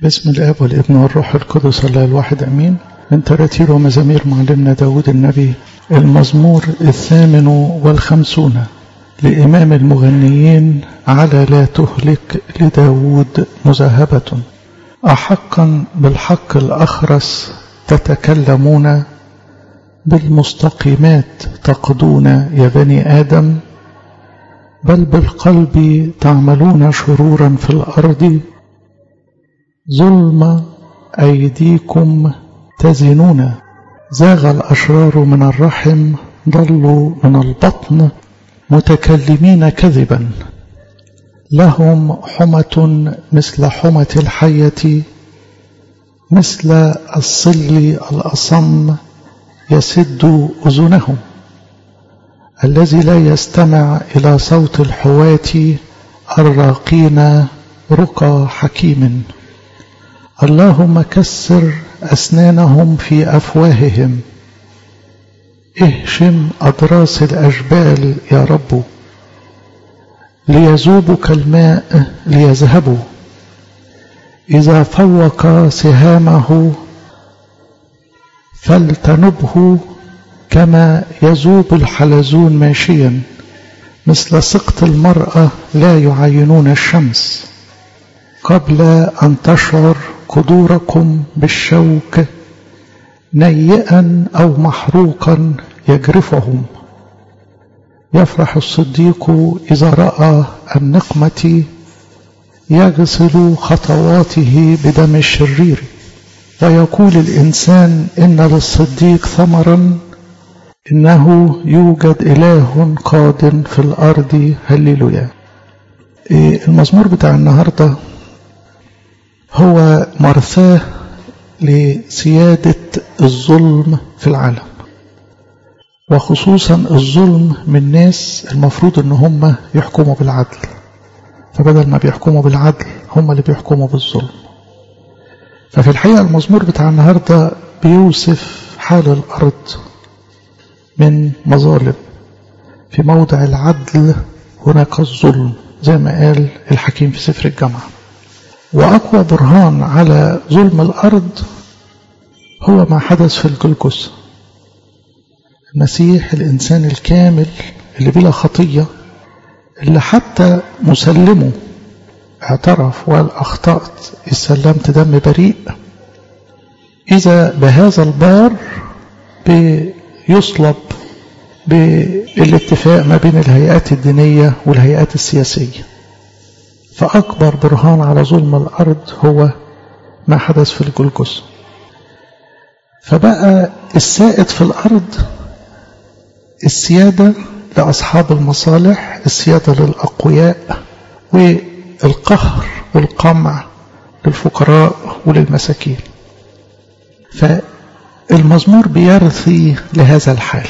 باسم الاب والابن والروح القدس الله الواحد امين من تراتير ومزامير معلمنا داود النبي المزمور الثامن والخمسون لإمام المغنيين على لا تهلك لداود مذهبة أحقا بالحق الأخرس تتكلمون بالمستقيمات تقضون يا بني آدم بل بالقلب تعملون شرورا في الأرض ظلم أيديكم تزنون زاغ الأشرار من الرحم ضلوا من البطن متكلمين كذبا لهم حمة مثل حمة الحية مثل الصل الأصم يسد أذنهم الذي لا يستمع إلى صوت الحوات الراقين رقى حكيم اللهم كسر أسنانهم في أفواههم اهشم أضراس الأجبال يا رب ليذوبوا كالماء ليذهبوا إذا فوق سهامه فلتنبه كما يذوب الحلزون ماشيا مثل سقط المرأة لا يعينون الشمس قبل أن تشعر قدوركم بالشوك نيئا أو محروقا يجرفهم يفرح الصديق إذا رأى النقمة يغسل خطواته بدم الشرير ويقول الإنسان إن للصديق ثمرا إنه يوجد إله قاد في الأرض هللويا المزمور بتاع النهاردة هو مرثاه لسيادة الظلم في العالم وخصوصا الظلم من ناس المفروض ان هم يحكموا بالعدل فبدل ما بيحكموا بالعدل هم اللي بيحكموا بالظلم ففي الحقيقة المزمور بتاع النهاردة بيوصف حال الأرض من مظالم في موضع العدل هناك الظلم زي ما قال الحكيم في سفر الجامعة وأقوى برهان على ظلم الأرض هو ما حدث في الجلجث المسيح الإنسان الكامل اللي بلا خطية اللي حتى مسلمه اعترف وقال أخطأت استلمت دم بريء إذا بهذا البار بيصلب بالاتفاق ما بين الهيئات الدينية والهيئات السياسية فأكبر برهان على ظلم الأرض هو ما حدث في الجلجث فبقى السائد في الأرض السيادة لأصحاب المصالح السيادة للأقوياء والقهر والقمع للفقراء وللمساكين فالمزمور بيرثي لهذا الحال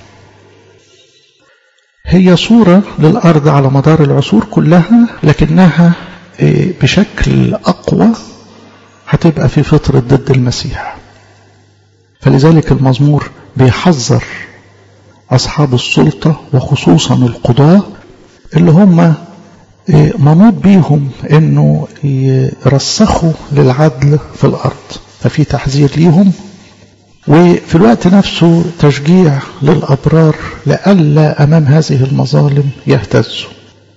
هي صورة للأرض على مدار العصور كلها لكنها بشكل أقوى هتبقى في فترة ضد المسيح فلذلك المزمور بيحذر أصحاب السلطة وخصوصا القضاة اللي هم منوط بيهم انه يرسخوا للعدل في الارض ففي تحذير ليهم وفي الوقت نفسه تشجيع للابرار لئلا امام هذه المظالم يهتزوا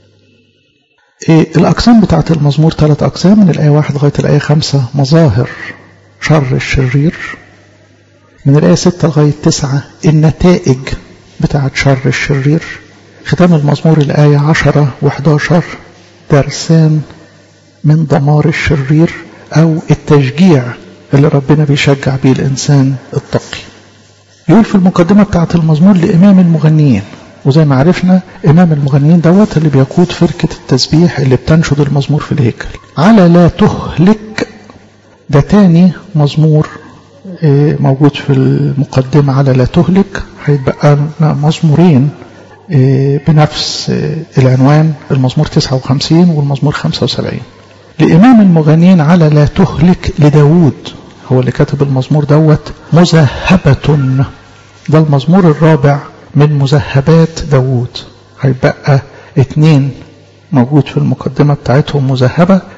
الاقسام بتاعت المزمور ثلاث اقسام من الايه واحد لغايه الايه خمسة مظاهر شر الشرير من الايه ستة لغايه تسعة النتائج بتاعت شر الشرير ختام المزمور الآية عشرة وحداشر درسان من دمار الشرير أو التشجيع اللي ربنا بيشجع بيه الإنسان التقي يقول في المقدمة بتاعت المزمور لإمام المغنيين وزي ما عرفنا إمام المغنيين دوت اللي بيقود فرقة التسبيح اللي بتنشد المزمور في الهيكل على لا تهلك ده تاني مزمور موجود في المقدمة على لا تهلك هيتبقى مزمورين بنفس العنوان المزمور 59 والمزمور 75 لإمام المغنين على لا تهلك لداود هو اللي كاتب المزمور دوت مذهبة ده المزمور الرابع من مذهبات داود هيبقى اتنين موجود في المقدمة بتاعتهم مذهبة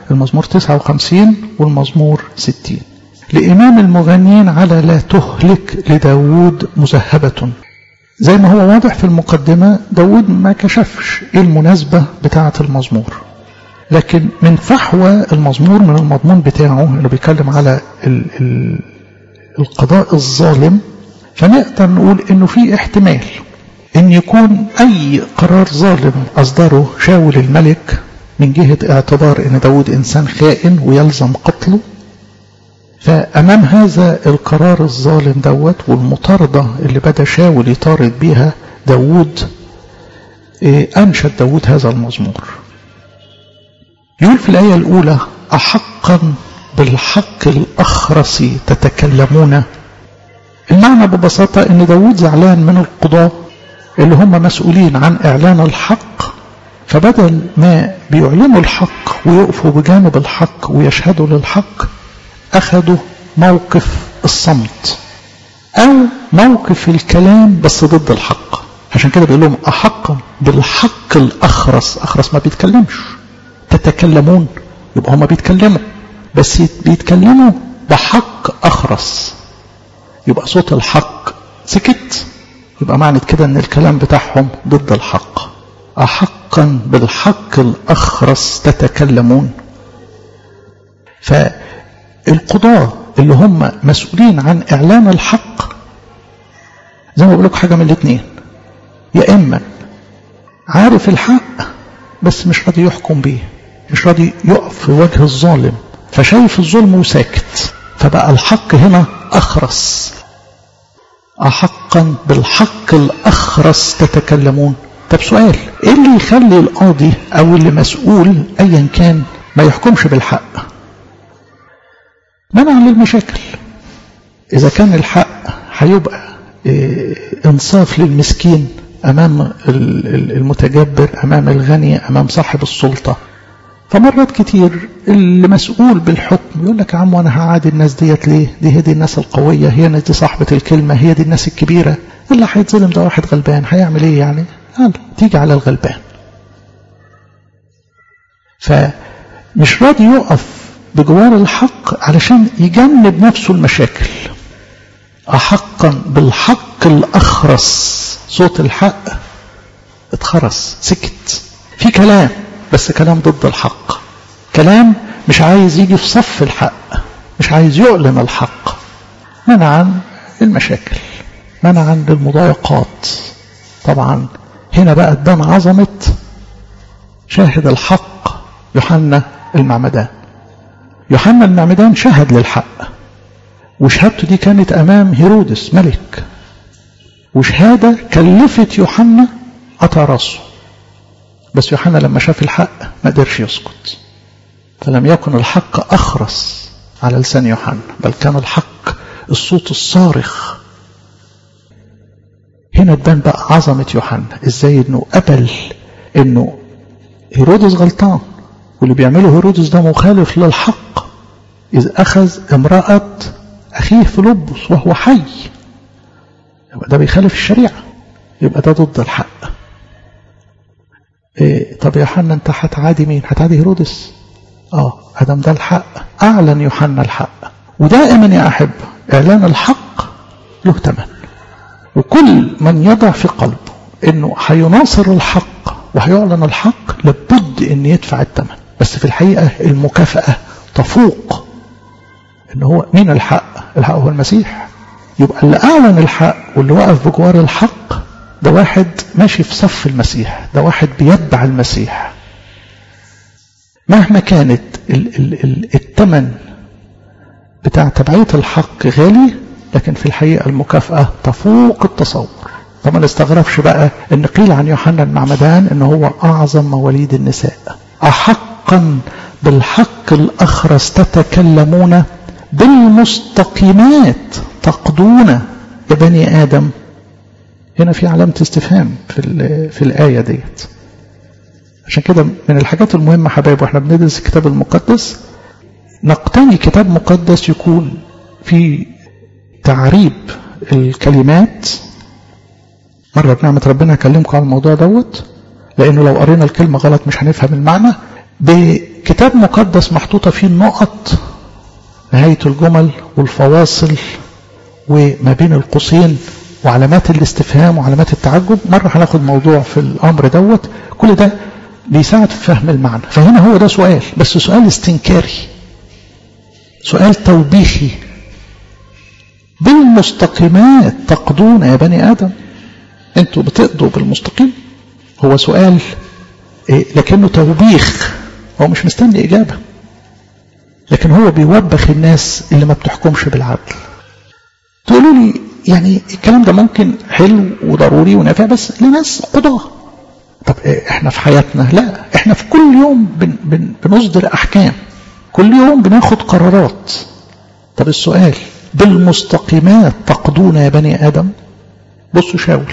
المزمور 59 والمزمور 60 لإمام المغنين على لا تهلك لداود مذهبة زي ما هو واضح في المقدمة داود ما كشفش ايه المناسبة بتاعة المزمور لكن من فحوى المزمور من المضمون بتاعه اللي بيتكلم على ال ال القضاء الظالم فنقدر نقول انه في احتمال ان يكون اي قرار ظالم اصدره شاول الملك من جهة اعتبار ان داود انسان خائن ويلزم قتله فامام هذا القرار الظالم دوت والمطاردة اللي بدا شاول يطارد بيها داود انشد داود هذا المزمور يقول في الآية الأولى أحقا بالحق الأخرس تتكلمون المعنى ببساطة أن داود زعلان من القضاة اللي هم مسؤولين عن إعلان الحق فبدل ما بيعلنوا الحق ويقفوا بجانب الحق ويشهدوا للحق أخذوا موقف الصمت أو موقف الكلام بس ضد الحق عشان كده بيقول لهم أحقا بالحق الأخرس أخرس ما بيتكلمش تتكلمون يبقى هما بيتكلموا بس بيتكلموا بحق أخرس يبقى صوت الحق سكت يبقى معنى كده ان الكلام بتاعهم ضد الحق أحقا بالحق الأخرس تتكلمون فالقضاة اللي هم مسؤولين عن إعلان الحق زي ما بقول لكم حاجة من الاثنين يا إما عارف الحق بس مش راضي يحكم بيه مش راضي يقف في وجه الظالم فشايف الظلم وساكت فبقى الحق هنا أخرس أحقا بالحق الأخرس تتكلمون طب سؤال ايه اللي يخلي القاضي او اللي مسؤول ايا كان ما يحكمش بالحق منع للمشاكل اذا كان الحق هيبقى إيه انصاف للمسكين امام المتجبر امام الغني امام صاحب السلطة فمرات كتير اللي مسؤول بالحكم يقول لك يا عم وانا هعادي الناس ديت ليه دي هي دي الناس القوية هي الناس دي صاحبة الكلمة هي دي الناس الكبيرة اللي هيتظلم ده واحد غلبان هيعمل ايه يعني قال تيجي على الغلبان فمش راضي يقف بجوار الحق علشان يجنب نفسه المشاكل أحقا بالحق الأخرس صوت الحق اتخرس سكت في كلام بس كلام ضد الحق كلام مش عايز يجي في صف الحق مش عايز يعلن الحق منعا للمشاكل منعا للمضايقات طبعا هنا بقى تبان عظمة شاهد الحق يوحنا المعمدان يوحنا المعمدان شهد للحق وشهادته دي كانت أمام هيرودس ملك وشهادة كلفت يوحنا قطع راسه بس يوحنا لما شاف الحق ما قدرش يسكت فلم يكن الحق أخرس على لسان يوحنا بل كان الحق الصوت الصارخ هنا تبان بقى عظمة يوحنا ازاي انه قبل انه هيرودس غلطان واللي بيعمله هيرودس ده مخالف للحق إذ أخذ امرأة أخيه فيلبس وهو حي يبقى ده بيخالف الشريعة يبقى ده ضد الحق إيه طب يا يوحنا انت هتعادي مين هتعادي هيرودس اه ادم ده الحق اعلن يوحنا الحق ودائما يا احب اعلان الحق له ثمن وكل من يضع في قلبه انه هيناصر الحق وهيعلن الحق لابد ان يدفع الثمن بس في الحقيقة المكافأة تفوق ان هو مين الحق الحق هو المسيح يبقى اللي اعلن الحق واللي وقف بجوار الحق ده واحد ماشي في صف المسيح ده واحد بيتبع المسيح مهما كانت ال ال ال الثمن بتاع تبعية الحق غالي لكن في الحقيقة المكافأة تفوق التصور فما نستغربش بقى ان قيل عن يوحنا المعمدان ان هو اعظم مواليد النساء احقا بالحق الاخرس تتكلمون بالمستقيمات تقضون يا بني ادم هنا في علامة استفهام في, في الآية ديت عشان كده من الحاجات المهمة حبايب واحنا بندرس الكتاب المقدس نقتني كتاب مقدس يكون في تعريب الكلمات مرة بنعمة ربنا أكلمكم على الموضوع دوت لأنه لو قرينا الكلمة غلط مش هنفهم المعنى كتاب مقدس محطوطة فيه النقط نهاية الجمل والفواصل وما بين القوسين وعلامات الاستفهام وعلامات التعجب مرة هناخد موضوع في الأمر دوت كل ده بيساعد في فهم المعنى فهنا هو ده سؤال بس سؤال استنكاري سؤال توبيخي بالمستقيمات تقضون يا بني آدم انتوا بتقضوا بالمستقيم هو سؤال إيه لكنه توبيخ هو مش مستني إجابة لكن هو بيوبخ الناس اللي ما بتحكمش بالعدل تقولوا لي يعني الكلام ده ممكن حلو وضروري ونافع بس لناس قضاة طب احنا في حياتنا لا احنا في كل يوم بن بن بنصدر احكام كل يوم بناخد قرارات طب السؤال بالمستقيمات تقضون يا بني ادم بصوا شاول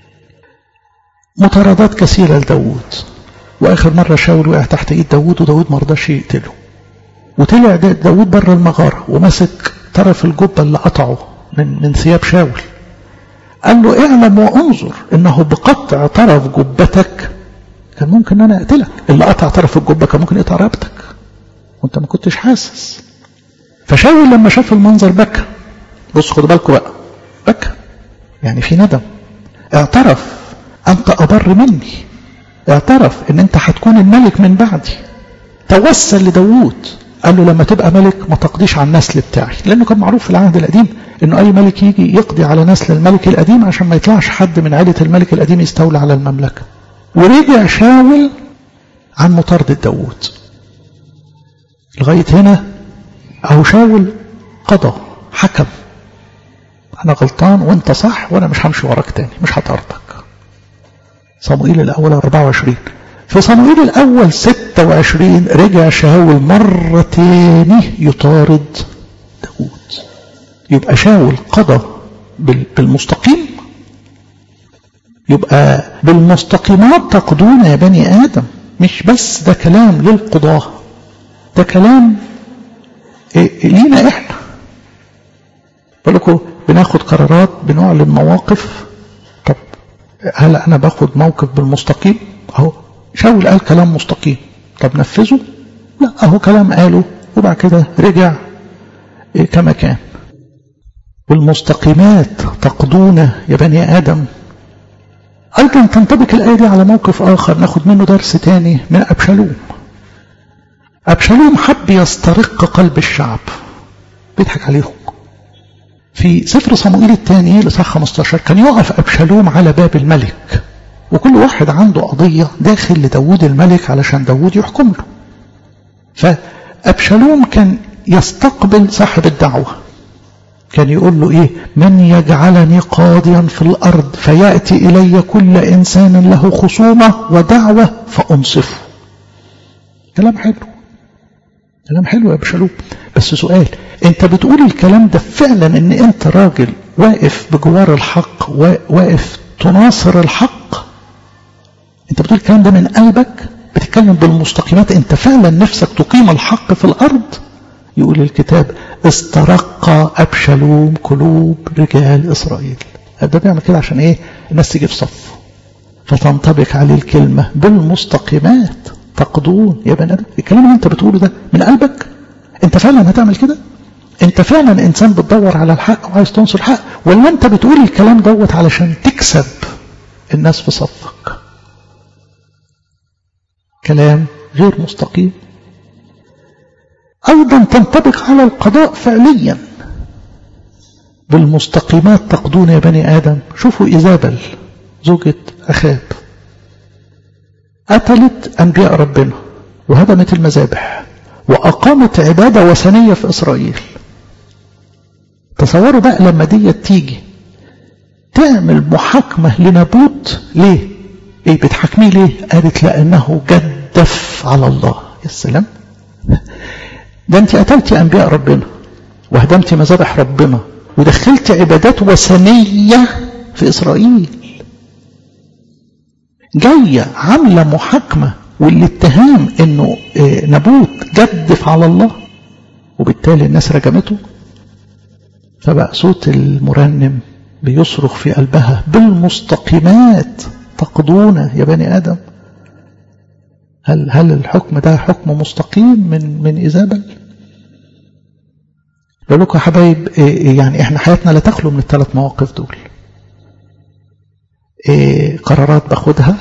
مطاردات كثيرة لداود واخر مرة شاول وقع تحت ايد داود وداود ما رضاش يقتله وطلع داود بره المغارة ومسك طرف الجبة اللي قطعه من من ثياب شاول قال له اعلم وانظر انه بقطع طرف جبتك كان ممكن ان انا اقتلك اللي قطع طرف الجبه كان ممكن يقطع رقبتك وانت ما كنتش حاسس فشاول لما شاف المنظر بكى بص خدوا بالكم بقى بكى يعني في ندم اعترف انت ابر مني اعترف ان انت هتكون الملك من بعدي توسل لداوود قال له لما تبقى ملك ما تقضيش على النسل بتاعي لانه كان معروف في العهد القديم انه اي ملك يجي يقضي على نسل الملك القديم عشان ما يطلعش حد من عائله الملك القديم يستولى على المملكه ورجع شاول عن مطاردة داوود لغاية هنا أهو شاول قضى حكم أنا غلطان وأنت صح وأنا مش همشي وراك تاني مش هطاردك صموئيل الأول 24 في صموئيل الأول 26 رجع شاول مرة تاني يطارد داود يبقى شاول قضى بالمستقيم يبقى بالمستقيمات تقضون يا بني آدم مش بس ده كلام للقضاة ده كلام إيه لينا احنا بقول بناخد قرارات بنعلن مواقف طب هل انا باخد موقف بالمستقيم اهو شاول قال كلام مستقيم طب نفذه لا اهو كلام قاله وبعد كده رجع إيه كما كان والمستقيمات تقضون يا بني ادم أيضا تنطبق الآية دي على موقف آخر ناخد منه درس تاني من أبشالوم أبشالوم حب يسترق قلب الشعب بيضحك عليهم في سفر صموئيل الثاني لصح 15 كان يقف أبشالوم على باب الملك وكل واحد عنده قضية داخل لداود الملك علشان داود يحكم له فأبشالوم كان يستقبل صاحب الدعوة كان يقول له ايه من يجعلني قاضيا في الارض فياتي الي كل انسان له خصومه ودعوه فانصفه كلام حلو كلام حلو يا ابشالوم بس سؤال انت بتقول الكلام ده فعلا ان انت راجل واقف بجوار الحق واقف تناصر الحق انت بتقول الكلام ده من قلبك بتتكلم بالمستقيمات انت فعلا نفسك تقيم الحق في الارض يقول الكتاب استرق أبشلوم قلوب رجال إسرائيل ده بيعمل كده عشان إيه الناس تيجي في صف فتنطبق عليه الكلمة بالمستقيمات تقضون يا بني آدم الكلام اللي أنت بتقوله ده من قلبك أنت فعلا هتعمل كده أنت فعلا إنسان بتدور على الحق وعايز تنصر الحق ولا أنت بتقول الكلام دوت علشان تكسب الناس في صفك كلام غير مستقيم أيضا تنطبق على القضاء فعليا بالمستقيمات تقضون يا بني آدم شوفوا إيزابل زوجة أخاب قتلت أنبياء ربنا وهدمت المذابح وأقامت عبادة وثنية في إسرائيل تصوروا بقى لما دي تيجي تعمل محاكمة لنابوت ليه ايه بتحاكميه ليه قالت لأنه جدف على الله يا سلام ده انت قتلتي انبياء ربنا وهدمتي مذابح ربنا ودخلت عبادات وثنيه في اسرائيل جايه عامله محاكمه والاتهام انه نابوت جدف على الله وبالتالي الناس رجمته فبقى صوت المرنم بيصرخ في قلبها بالمستقيمات تقضون يا بني ادم هل هل الحكم ده حكم مستقيم من من إيزابل بقول لكم يا حبايب يعني احنا حياتنا لا تخلو من الثلاث مواقف دول قرارات باخدها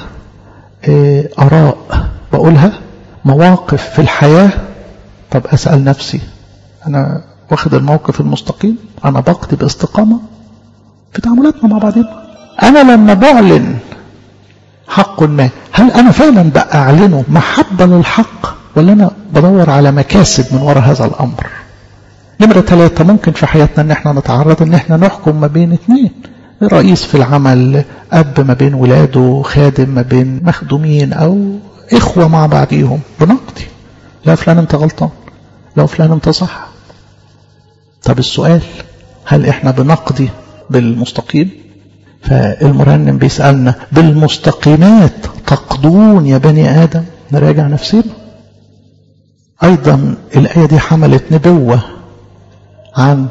آراء بقولها مواقف في الحياة طب أسأل نفسي أنا واخد الموقف المستقيم أنا بقضي باستقامة في تعاملاتنا مع بعضنا أنا لما بعلن حق ما هل أنا فعلا بأعلنه محبة للحق ولا أنا بدور على مكاسب من وراء هذا الأمر نمرة ثلاثة ممكن في حياتنا ان احنا نتعرض ان احنا نحكم ما بين اثنين رئيس في العمل اب ما بين ولاده خادم ما بين مخدومين او اخوة مع بعضيهم بنقضي لا فلان انت غلطان لا فلان انت صح طب السؤال هل احنا بنقضي بالمستقيم فالمرنم بيسألنا بالمستقيمات تقضون يا بني آدم نراجع نفسنا أيضا الآية دي حملت نبوة عن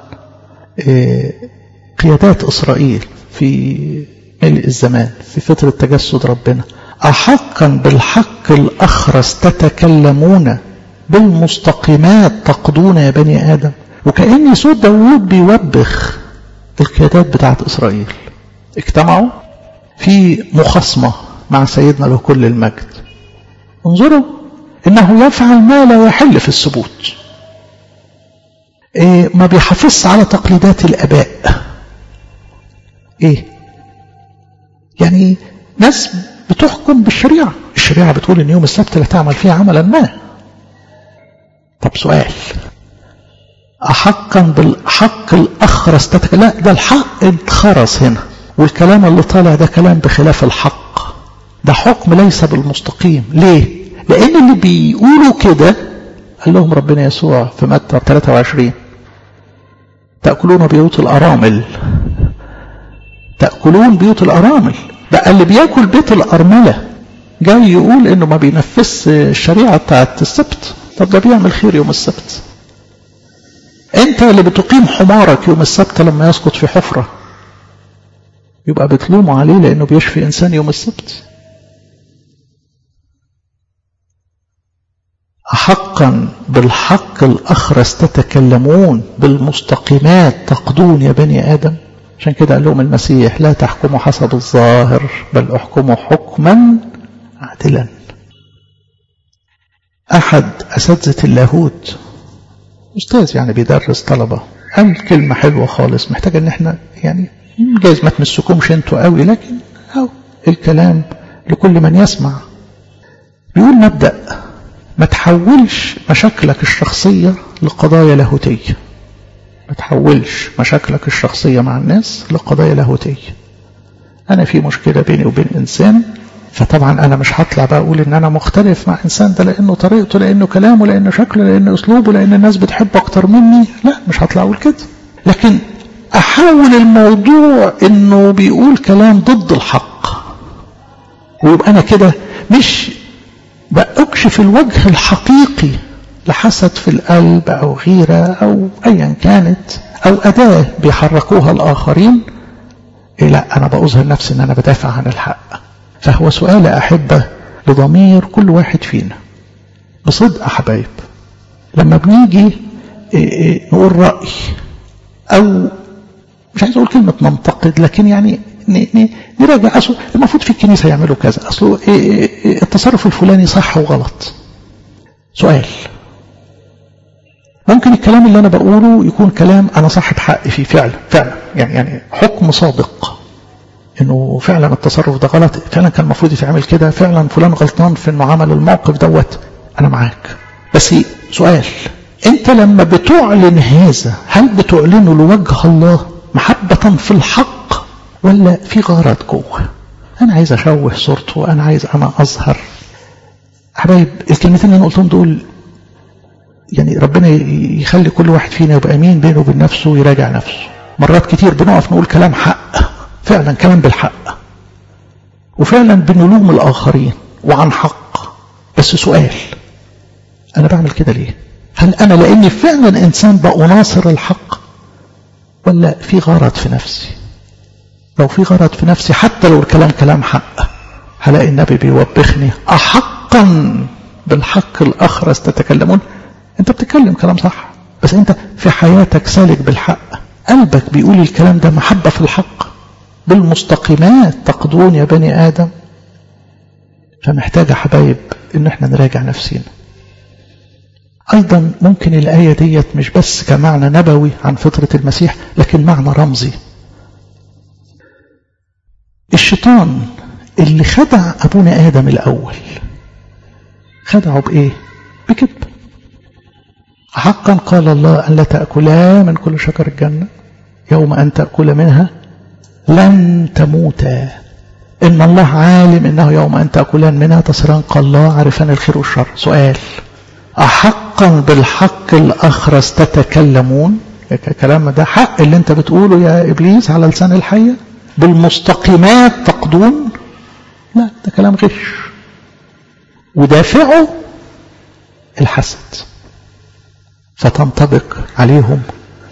قيادات إسرائيل في ملء الزمان في فترة تجسد ربنا أحقا بالحق الأخرس تتكلمون بالمستقيمات تقضون يا بني آدم وكأن صوت داوود بيوبخ القيادات بتاعت إسرائيل اجتمعوا في مخاصمة مع سيدنا له كل المجد انظروا انه يفعل ما لا يحل في الثبوت إيه ما بيحافظش على تقليدات الاباء ايه يعني ناس بتحكم بالشريعة الشريعة بتقول ان يوم السبت لا تعمل فيه عملا ما طب سؤال أحقا بالحق الأخرس تتك... لا ده الحق اتخرس هنا والكلام اللي طالع ده كلام بخلاف الحق ده حكم ليس بالمستقيم ليه لأن اللي بيقولوا كده قال لهم ربنا يسوع في متى 23 تأكلون بيوت الأرامل تأكلون بيوت الأرامل بقى اللي بياكل بيت الأرملة جاي يقول إنه ما بينفذش الشريعة بتاعت السبت طب ده بيعمل خير يوم السبت انت اللي بتقيم حمارك يوم السبت لما يسقط في حفرة يبقى بتلومه عليه لأنه بيشفي إنسان يوم السبت أحقا بالحق الأخرس تتكلمون بالمستقيمات تقضون يا بني آدم عشان كده قال لهم المسيح لا تحكموا حسب الظاهر بل احكموا حكما عادلا أحد أساتذة اللاهوت أستاذ يعني بيدرس طلبة قال كلمة حلوة خالص محتاجة إن احنا يعني جايز ما تمسكمش انتوا قوي لكن أو الكلام لكل من يسمع بيقول مبدأ ما تحولش مشاكلك الشخصية لقضايا لاهوتية ما تحولش مشاكلك الشخصية مع الناس لقضايا لاهوتية أنا في مشكلة بيني وبين إنسان فطبعا أنا مش هطلع بقى أقول إن أنا مختلف مع إنسان ده لأنه طريقته لأنه كلامه لأنه شكله لأنه أسلوبه لأن الناس بتحبه أكتر مني لا مش هطلع أقول كده لكن أحول الموضوع إنه بيقول كلام ضد الحق ويبقى أنا كده مش بأكشف الوجه الحقيقي لحسد في القلب أو غيرة أو أيا كانت أو أداة بيحركوها الآخرين إيه لا أنا بأظهر نفسي إن أنا بدافع عن الحق فهو سؤال أحبة لضمير كل واحد فينا بصدق حبايب لما بنيجي إيه إيه نقول رأي أو مش عايز أقول كلمة ننتقد لكن يعني نراجع أصله المفروض في الكنيسة يعملوا كذا أصله التصرف الفلاني صح وغلط سؤال ممكن الكلام اللي أنا بقوله يكون كلام أنا صاحب حق فيه فعلا فعلا يعني يعني حكم صادق انه فعلا التصرف ده غلط فعلا كان المفروض يتعمل كده فعلا فلان غلطان في انه عمل الموقف دوت انا معاك بس سؤال انت لما بتعلن هذا هل بتعلنه لوجه الله محبة في الحق ولا في غرض جوه انا عايز اشوه صورته انا عايز انا اظهر حبايب الكلمتين اللي انا قلتهم دول يعني ربنا يخلي كل واحد فينا يبقى امين بينه وبين نفسه ويراجع نفسه مرات كتير بنقف نقول كلام حق فعلا كلام بالحق وفعلا بنلوم الآخرين وعن حق بس سؤال أنا بعمل كده ليه هل أنا لأني فعلا إنسان بأناصر الحق ولا في غرض في نفسي لو في غرض في نفسي حتى لو الكلام كلام حق هلاقي النبي بيوبخني أحقا بالحق الأخرس تتكلمون أنت بتتكلم كلام صح بس أنت في حياتك سالك بالحق قلبك بيقول الكلام ده محبة في الحق بالمستقيمات تقضون يا بني آدم فمحتاجة حبايب إن احنا نراجع نفسينا أيضا ممكن الآية ديت مش بس كمعنى نبوي عن فطرة المسيح لكن معنى رمزي الشيطان اللي خدع أبونا آدم الأول خدعه بإيه؟ بكذب حقا قال الله أن لا تأكلا من كل شجر الجنة يوم أن تأكل منها لن تموتا إن الله عالم إنه يوم أن تأكلان منها تصيران الله عارفان الخير والشر سؤال أحقا بالحق الأخرس تتكلمون كلام ده حق اللي انت بتقوله يا إبليس على لسان الحية بالمستقيمات تقضون لا ده كلام غش ودافعه الحسد فتنطبق عليهم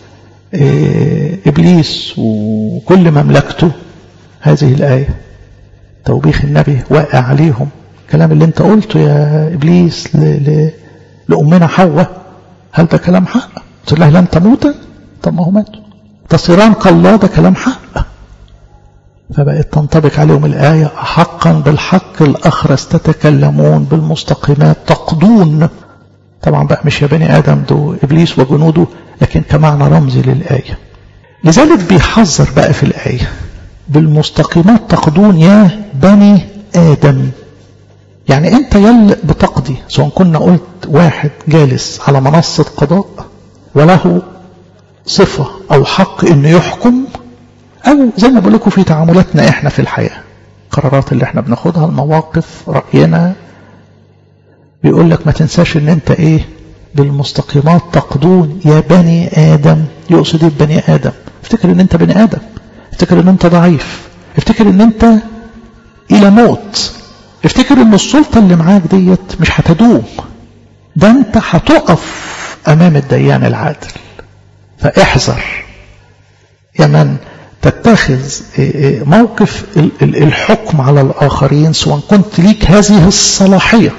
إبليس وكل مملكته هذه الآية توبيخ النبي واقع عليهم الكلام اللي انت قلته يا إبليس ل... ل... لأمنا حواء هل ده كلام حق قلت لها لن تموت طب ما هو ماتوا تصيران كالله ده كلام حق فبقت تنطبق عليهم الآية حقا بالحق الأخرس تتكلمون بالمستقيمات تقضون طبعا بقى مش يا بني آدم دو إبليس وجنوده لكن كمعنى رمزي للآية لذلك بيحذر بقى في الآية بالمستقيمات تقضون يا بني آدم يعني انت يل بتقضي سواء كنا قلت واحد جالس على منصة قضاء وله صفة او حق انه يحكم او زي ما بقول لكم في تعاملاتنا احنا في الحياة القرارات اللي احنا بناخدها المواقف رأينا بيقول لك ما تنساش ان انت ايه بالمستقيمات تقضون يا بني ادم يقصد ايه بني ادم افتكر ان انت بني ادم افتكر ان انت ضعيف افتكر ان انت الى موت افتكر ان السلطة اللي معاك ديت مش هتدوم ده انت هتقف امام الديان العادل فاحذر يا من تتخذ موقف الحكم على الآخرين سواء كنت ليك هذه الصلاحية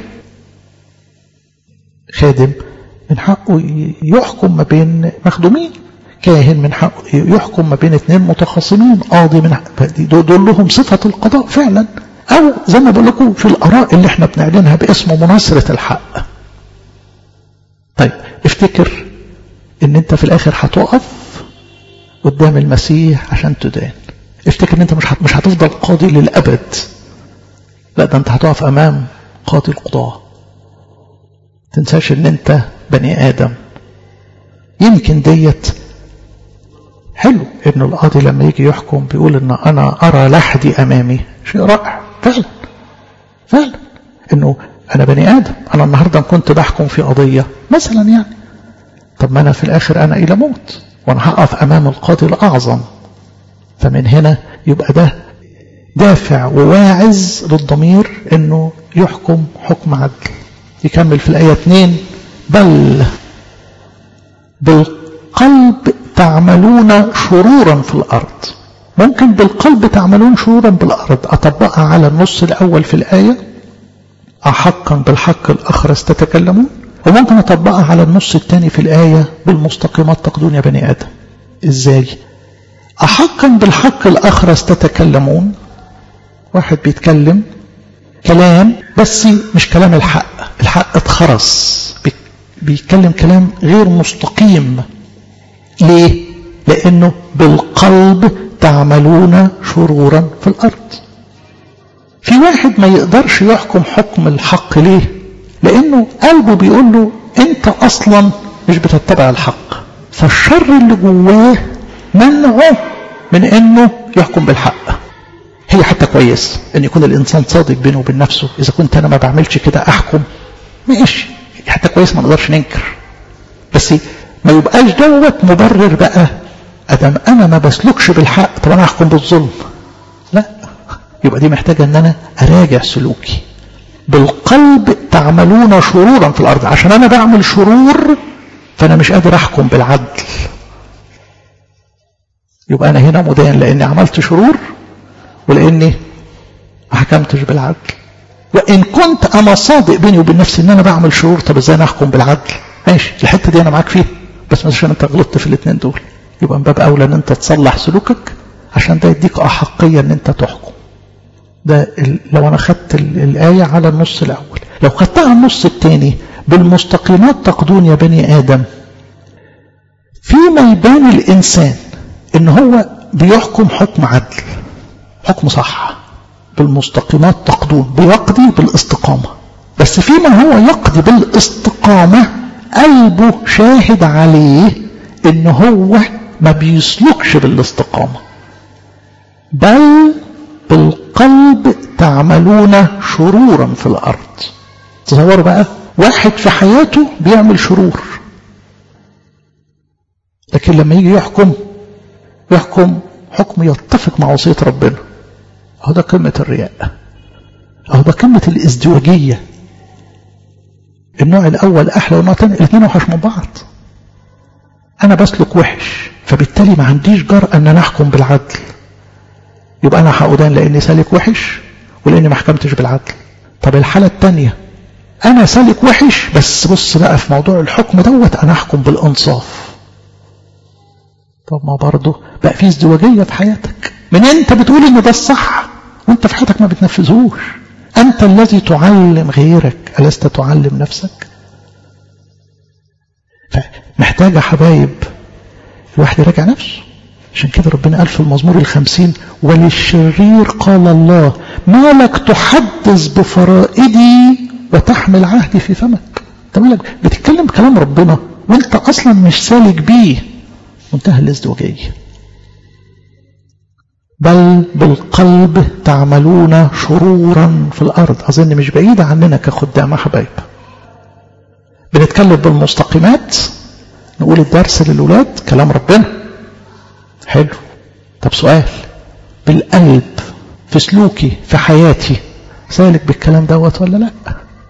خادم من حقه يحكم ما بين مخدومين كاهن من حقه يحكم ما بين اثنين متخاصمين قاضي من دول لهم صفة القضاء فعلا أو زي ما بقول لكم في الآراء اللي احنا بنعلنها باسم مناصرة الحق طيب افتكر ان انت في الاخر هتقف قدام المسيح عشان تدان افتكر ان انت مش مش هتفضل قاضي للابد لا ده انت هتقف امام قاضي القضاة تنساش ان انت بني ادم يمكن ديت حلو ان القاضي لما يجي يحكم بيقول ان انا ارى لحدي امامي شيء رائع فعلا فعلا انه انا بني ادم انا النهارده كنت بحكم في قضيه مثلا يعني طب ما انا في الاخر انا الى موت وانا هقف امام القاضي الاعظم فمن هنا يبقى ده دافع وواعز للضمير انه يحكم حكم عدل يكمل في الايه 2 بل بالقلب تعملون شرورا في الارض ممكن بالقلب تعملون شرورا بالارض اطبقها على النص الاول في الايه احقا بالحق الاخرس تتكلمون وممكن اطبقها على النص الثاني في الآية بالمستقيمات تقضون يا بني آدم ازاي أحقا بالحق الأخرس تتكلمون واحد بيتكلم كلام بس مش كلام الحق الحق اتخرس بيتكلم كلام غير مستقيم ليه لأنه بالقلب تعملون شرورا في الأرض في واحد ما يقدرش يحكم حكم الحق ليه لانه قلبه بيقول له انت اصلا مش بتتبع الحق فالشر اللي جواه منعه من انه يحكم بالحق هي حتى كويس ان يكون الانسان صادق بينه وبين نفسه اذا كنت انا ما بعملش كده احكم ماشي حتى كويس ما نقدرش ننكر بس ما يبقاش دوت مبرر بقى ادم انا ما بسلكش بالحق طب انا احكم بالظلم لا يبقى دي محتاجه ان انا اراجع سلوكي بالقلب تعملون شرورا في الأرض عشان أنا بعمل شرور فأنا مش قادر أحكم بالعدل يبقى أنا هنا مدان لأني عملت شرور ولأني ما حكمتش بالعدل وإن كنت أنا صادق بيني وبين نفسي إن أنا بعمل شرور طب إزاي أنا أحكم بالعدل ماشي الحتة دي أنا معاك فيها بس مش عشان أنت غلطت في الاثنين دول يبقى من باب أولى إن أنت تصلح سلوكك عشان ده يديك أحقية إن أنت تحكم ده لو أنا خدت الآية على النص الأول لو خدتها على النص الثاني بالمستقيمات تقضون يا بني آدم فيما يبان الإنسان إن هو بيحكم حكم عدل حكم صح بالمستقيمات تقضون بيقضي بالاستقامة بس فيما هو يقضي بالاستقامة قلبه شاهد عليه إن هو ما بيسلكش بالاستقامة بل بالقلب تعملون شرورا في الأرض تصوروا بقى واحد في حياته بيعمل شرور لكن لما يجي يحكم يحكم حكم يتفق مع وصية ربنا اهو ده قمة الرياء اهو ده قمة الازدواجية النوع الاول احلى والنوع الثاني الاثنين وحش من بعض انا بسلك وحش فبالتالي ما عنديش جرأة ان انا احكم بالعدل يبقى انا هقودان لاني سالك وحش ولاني ما حكمتش بالعدل طب الحالة الثانية انا سالك وحش بس بص بقى في موضوع الحكم دوت انا احكم بالانصاف طب ما برضه بقى في ازدواجية في حياتك من انت بتقول ان ده الصح وانت في حياتك ما بتنفذهوش انت الذي تعلم غيرك ألست تعلم نفسك فمحتاج يا حبايب الواحد يراجع نفسه عشان كده ربنا قال في المزمور الخمسين وللشرير قال الله ما لك تحدث بفرائدي وتحمل عهدي في فمك انت مالك بتتكلم بكلام ربنا وانت اصلا مش سالك بيه منتهى الازدواجية بل بالقلب تعملون شرورا في الأرض أظن مش بعيدة عننا كخدام حبايب بنتكلم بالمستقيمات نقول الدرس للولاد كلام ربنا حلو طب سؤال بالقلب في سلوكي في حياتي سالك بالكلام دوت ولا لا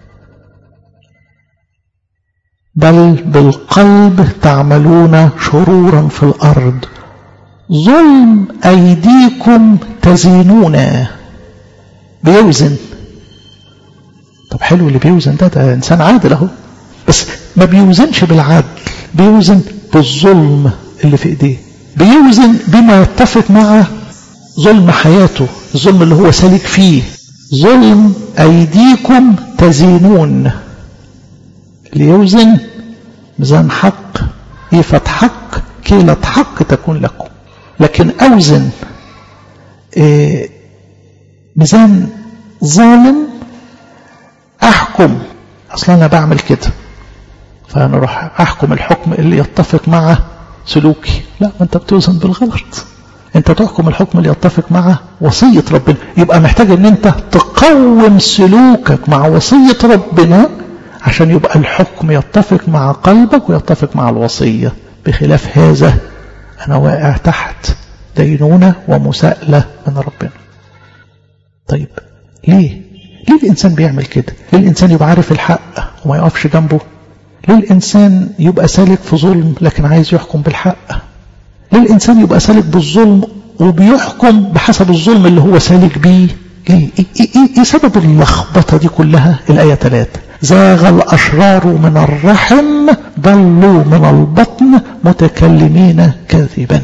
بل بالقلب تعملون شرورا في الأرض ظلم أيديكم تزينون بيوزن طب حلو اللي بيوزن ده ده إنسان عادل أهو بس ما بيوزنش بالعدل بيوزن بالظلم اللي في إيديه بيوزن بما يتفق مع ظلم حياته الظلم اللي هو سالك فيه ظلم أيديكم تزينون ليوزن ميزان حق إيفة حق كيلة حق تكون لكم لكن أوزن إيه ميزان ظالم أحكم أصلا أنا بعمل كده فأنا أروح أحكم الحكم اللي يتفق مع سلوكي لا أنت بتوزن بالغلط أنت تحكم الحكم اللي يتفق مع وصية ربنا يبقى محتاج أن أنت تقوم سلوكك مع وصية ربنا عشان يبقى الحكم يتفق مع قلبك ويتفق مع الوصية بخلاف هذا أنا واقع تحت دينونة ومساءلة من ربنا طيب ليه ليه الإنسان بيعمل كده ليه الإنسان يبقى عارف الحق وما يقفش جنبه ليه الإنسان يبقى سالك في ظلم لكن عايز يحكم بالحق ليه الإنسان يبقى سالك بالظلم وبيحكم بحسب الظلم اللي هو سالك بيه ايه, إيه, إيه, إيه سبب اللخبطة دي كلها الآية 3 زاغ الأشرار من الرحم ضلوا من البطن متكلمين كاذبا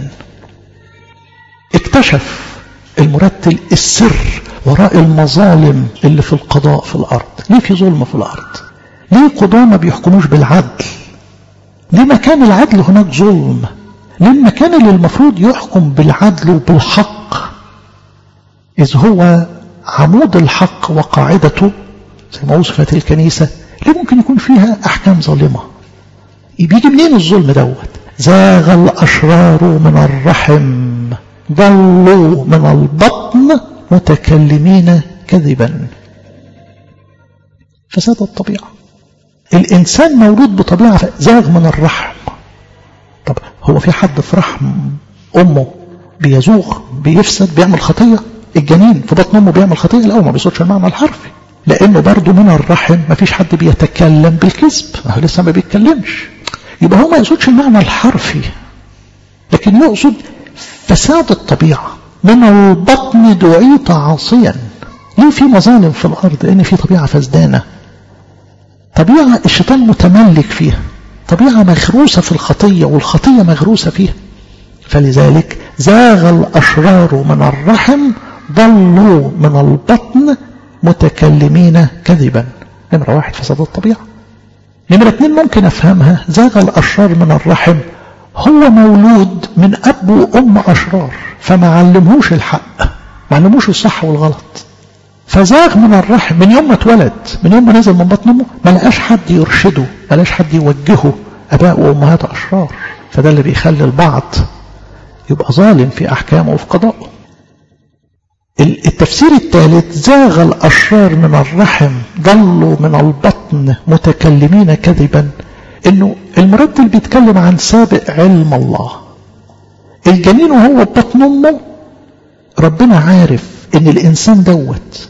اكتشف المرتل السر وراء المظالم اللي في القضاء في الأرض ليه في ظلم في الأرض ليه قضاة ما بيحكموش بالعدل ليه مكان العدل هناك ظلم ليه المكان اللي المفروض يحكم بالعدل وبالحق إذ هو عمود الحق وقاعدته زي ما وصفت الكنيسة ليه ممكن يكون فيها أحكام ظالمة بيجي منين الظلم دوت زاغ الأشرار من الرحم ضلوا من البطن متكلمين كذبا فساد الطبيعة الإنسان مولود بطبيعة زاغ من الرحم طب هو في حد في رحم أمه بيزوغ بيفسد بيعمل خطية الجنين في بطن أمه بيعمل خطية لا هو ما بيصدش المعنى الحرفي لأنه برضه من الرحم ما فيش حد بيتكلم بالكذب هو لسه ما بيتكلمش يبقى هو ما يقصدش المعنى الحرفي لكن يقصد فساد الطبيعة من البطن دعيت عاصيا ليه في مظالم في الأرض لأن في طبيعة فسدانة طبيعة الشيطان متملك فيها طبيعة مغروسة في الخطية والخطية مغروسة فيها فلذلك زاغ الأشرار من الرحم ضلوا من البطن متكلمين كذبا نمرة واحد فساد الطبيعة نمرة اتنين ممكن أفهمها زاغ الأشرار من الرحم هو مولود من أب وأم أشرار فما علمهوش الحق ما علموش الصح والغلط فزاغ من الرحم من يوم ما اتولد من يوم ما نزل من بطن امه ما لقاش حد يرشده ما لقاش حد يوجهه اباء وامهات اشرار فده اللي بيخلي البعض يبقى ظالم في احكامه وفي قضائه التفسير الثالث زاغ الاشرار من الرحم ضلوا من البطن متكلمين كذبا انه المرتل بيتكلم عن سابق علم الله الجنين وهو بطن امه ربنا عارف ان الانسان دوت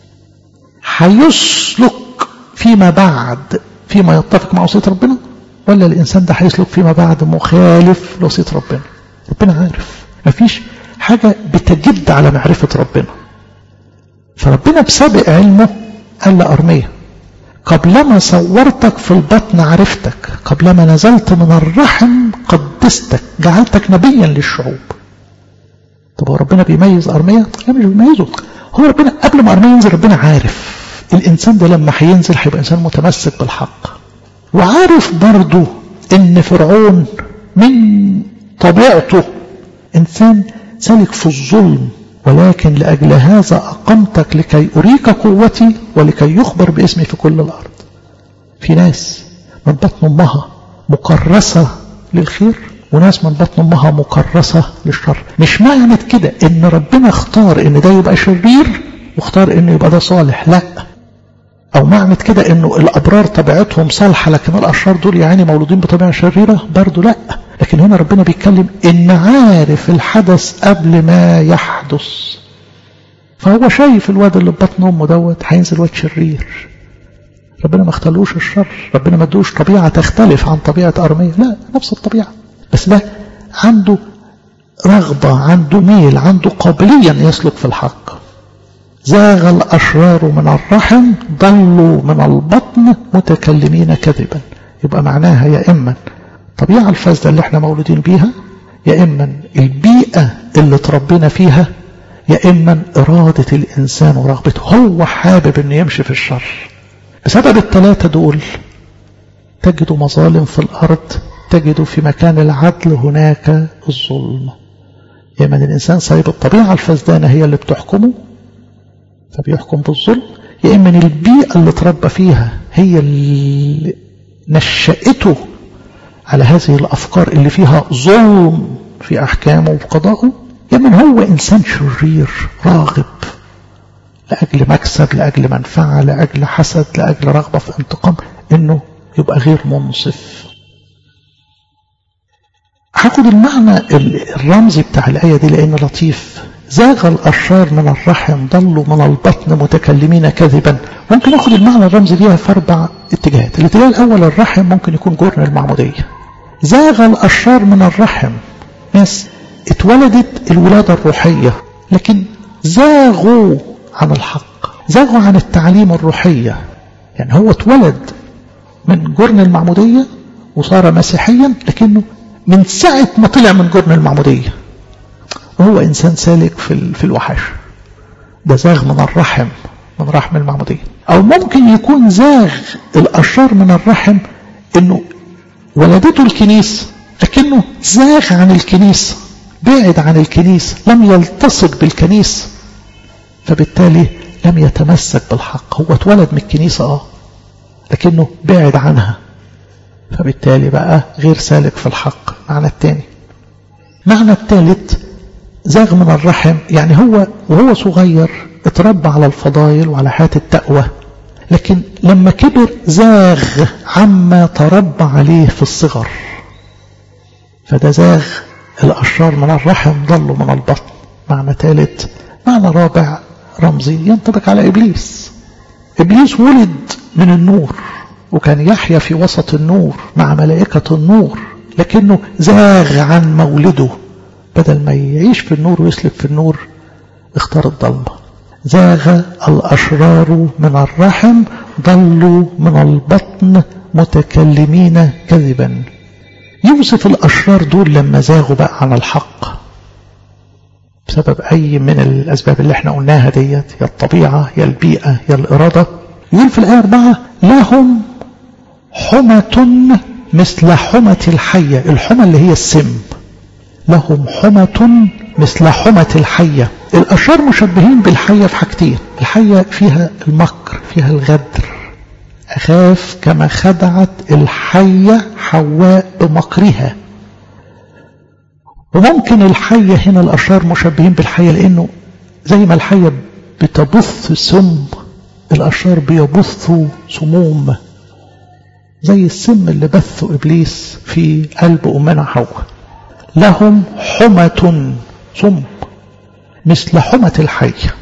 هيسلك فيما بعد فيما يتفق مع وصيه ربنا ولا الانسان ده هيسلك فيما بعد مخالف لوصيه ربنا ربنا عارف مفيش حاجه بتجد على معرفه ربنا فربنا بسابق علمه قال لارميه قبلما صورتك في البطن عرفتك قبلما نزلت من الرحم قدستك جعلتك نبيا للشعوب طب هو ربنا بيميز أرمية؟ لا مش بيميزه هو ربنا قبل ما أرمية ينزل ربنا عارف الإنسان ده لما هينزل هيبقى إنسان متمسك بالحق وعارف برضه إن فرعون من طبيعته إنسان سالك في الظلم ولكن لأجل هذا أقمتك لكي أريك قوتي ولكي يخبر باسمي في كل الأرض في ناس من بطن أمها مكرسة للخير وناس من بطن امها مكرسة للشر مش معنى كده ان ربنا اختار ان ده يبقى شرير واختار انه يبقى ده صالح لا او معنى كده انه الابرار طبيعتهم صالحة لكن الاشرار دول يعني مولودين بطبيعة شريرة برضو لا لكن هنا ربنا بيتكلم ان عارف الحدث قبل ما يحدث فهو شايف الواد اللي ببطن امه دوت هينزل واد شرير ربنا ما اختلوش الشر ربنا ما ادوش طبيعة تختلف عن طبيعة أرمية لا نفس الطبيعة بس ده عنده رغبة عنده ميل عنده قابلية أن يسلك في الحق زاغ الأشرار من الرحم ضلوا من البطن متكلمين كذبا يبقى معناها يا إما الطبيعة الفاسدة اللي احنا مولودين بيها يا إما البيئة اللي تربينا فيها يا إما إرادة الإنسان ورغبته هو حابب أنه يمشي في الشر بسبب الثلاثة دول تجد مظالم في الأرض تجد في مكان العدل هناك الظلم يا من الإنسان سايب الطبيعة الفسدانة هي اللي بتحكمه فبيحكم بالظلم يا إما البيئة اللي تربى فيها هي اللي نشأته على هذه الأفكار اللي فيها ظلم في أحكامه وقضائه يا من هو إنسان شرير راغب لأجل مكسب لأجل منفعة لأجل حسد لأجل رغبة في انتقام إنه يبقى غير منصف هاخد المعنى الرمزي بتاع الآية دي لأنه لطيف زاغ الأشرار من الرحم ضلوا من البطن متكلمين كذبا ممكن أخد المعنى الرمزي فيها في أربع اتجاهات الاتجاه الأول الرحم ممكن يكون جرن المعمودية زاغ الأشرار من الرحم ناس اتولدت الولادة الروحية لكن زاغوا عن الحق زاغوا عن التعليم الروحية يعني هو اتولد من جرن المعمودية وصار مسيحيا لكنه من ساعة ما طلع من جرن المعمودية وهو إنسان سالك في, في الوحش ده زاغ من الرحم من رحم المعمودية أو ممكن يكون زاغ الأشرار من الرحم إنه ولدته الكنيسة لكنه زاغ عن الكنيسة بعد عن الكنيسة لم يلتصق بالكنيسة فبالتالي لم يتمسك بالحق هو اتولد من الكنيسة اه لكنه بعد عنها فبالتالي بقى غير سالك في الحق معنى الثاني معنى الثالث زاغ من الرحم يعني هو وهو صغير اتربى على الفضائل وعلى حياة التقوى لكن لما كبر زاغ عما تربى عليه في الصغر فده زاغ الأشرار من الرحم ضلوا من البطن معنى ثالث معنى رابع رمزي ينطبق على إبليس إبليس ولد من النور وكان يحيا في وسط النور مع ملائكة النور لكنه زاغ عن مولده بدل ما يعيش في النور ويسلك في النور اختار الضلمة زاغ الأشرار من الرحم ضلوا من البطن متكلمين كذبا يوصف الأشرار دول لما زاغوا بقى عن الحق بسبب أي من الأسباب اللي احنا قلناها ديت يا الطبيعة يا البيئة يا الإرادة يقول في الآية أربعة لهم حمة مثل حمة الحية الحمى اللي هي السم لهم حمة مثل حمة الحية الأشرار مشبهين بالحية في حاجتين الحية فيها المكر فيها الغدر أخاف كما خدعت الحية حواء بمكرها وممكن الحية هنا الأشرار مشبهين بالحية لأنه زي ما الحية بتبث سم الأشرار بيبثوا سموم زي السم اللي بثه إبليس في قلب أمنا حواء لهم حمة سم مثل حمة الحية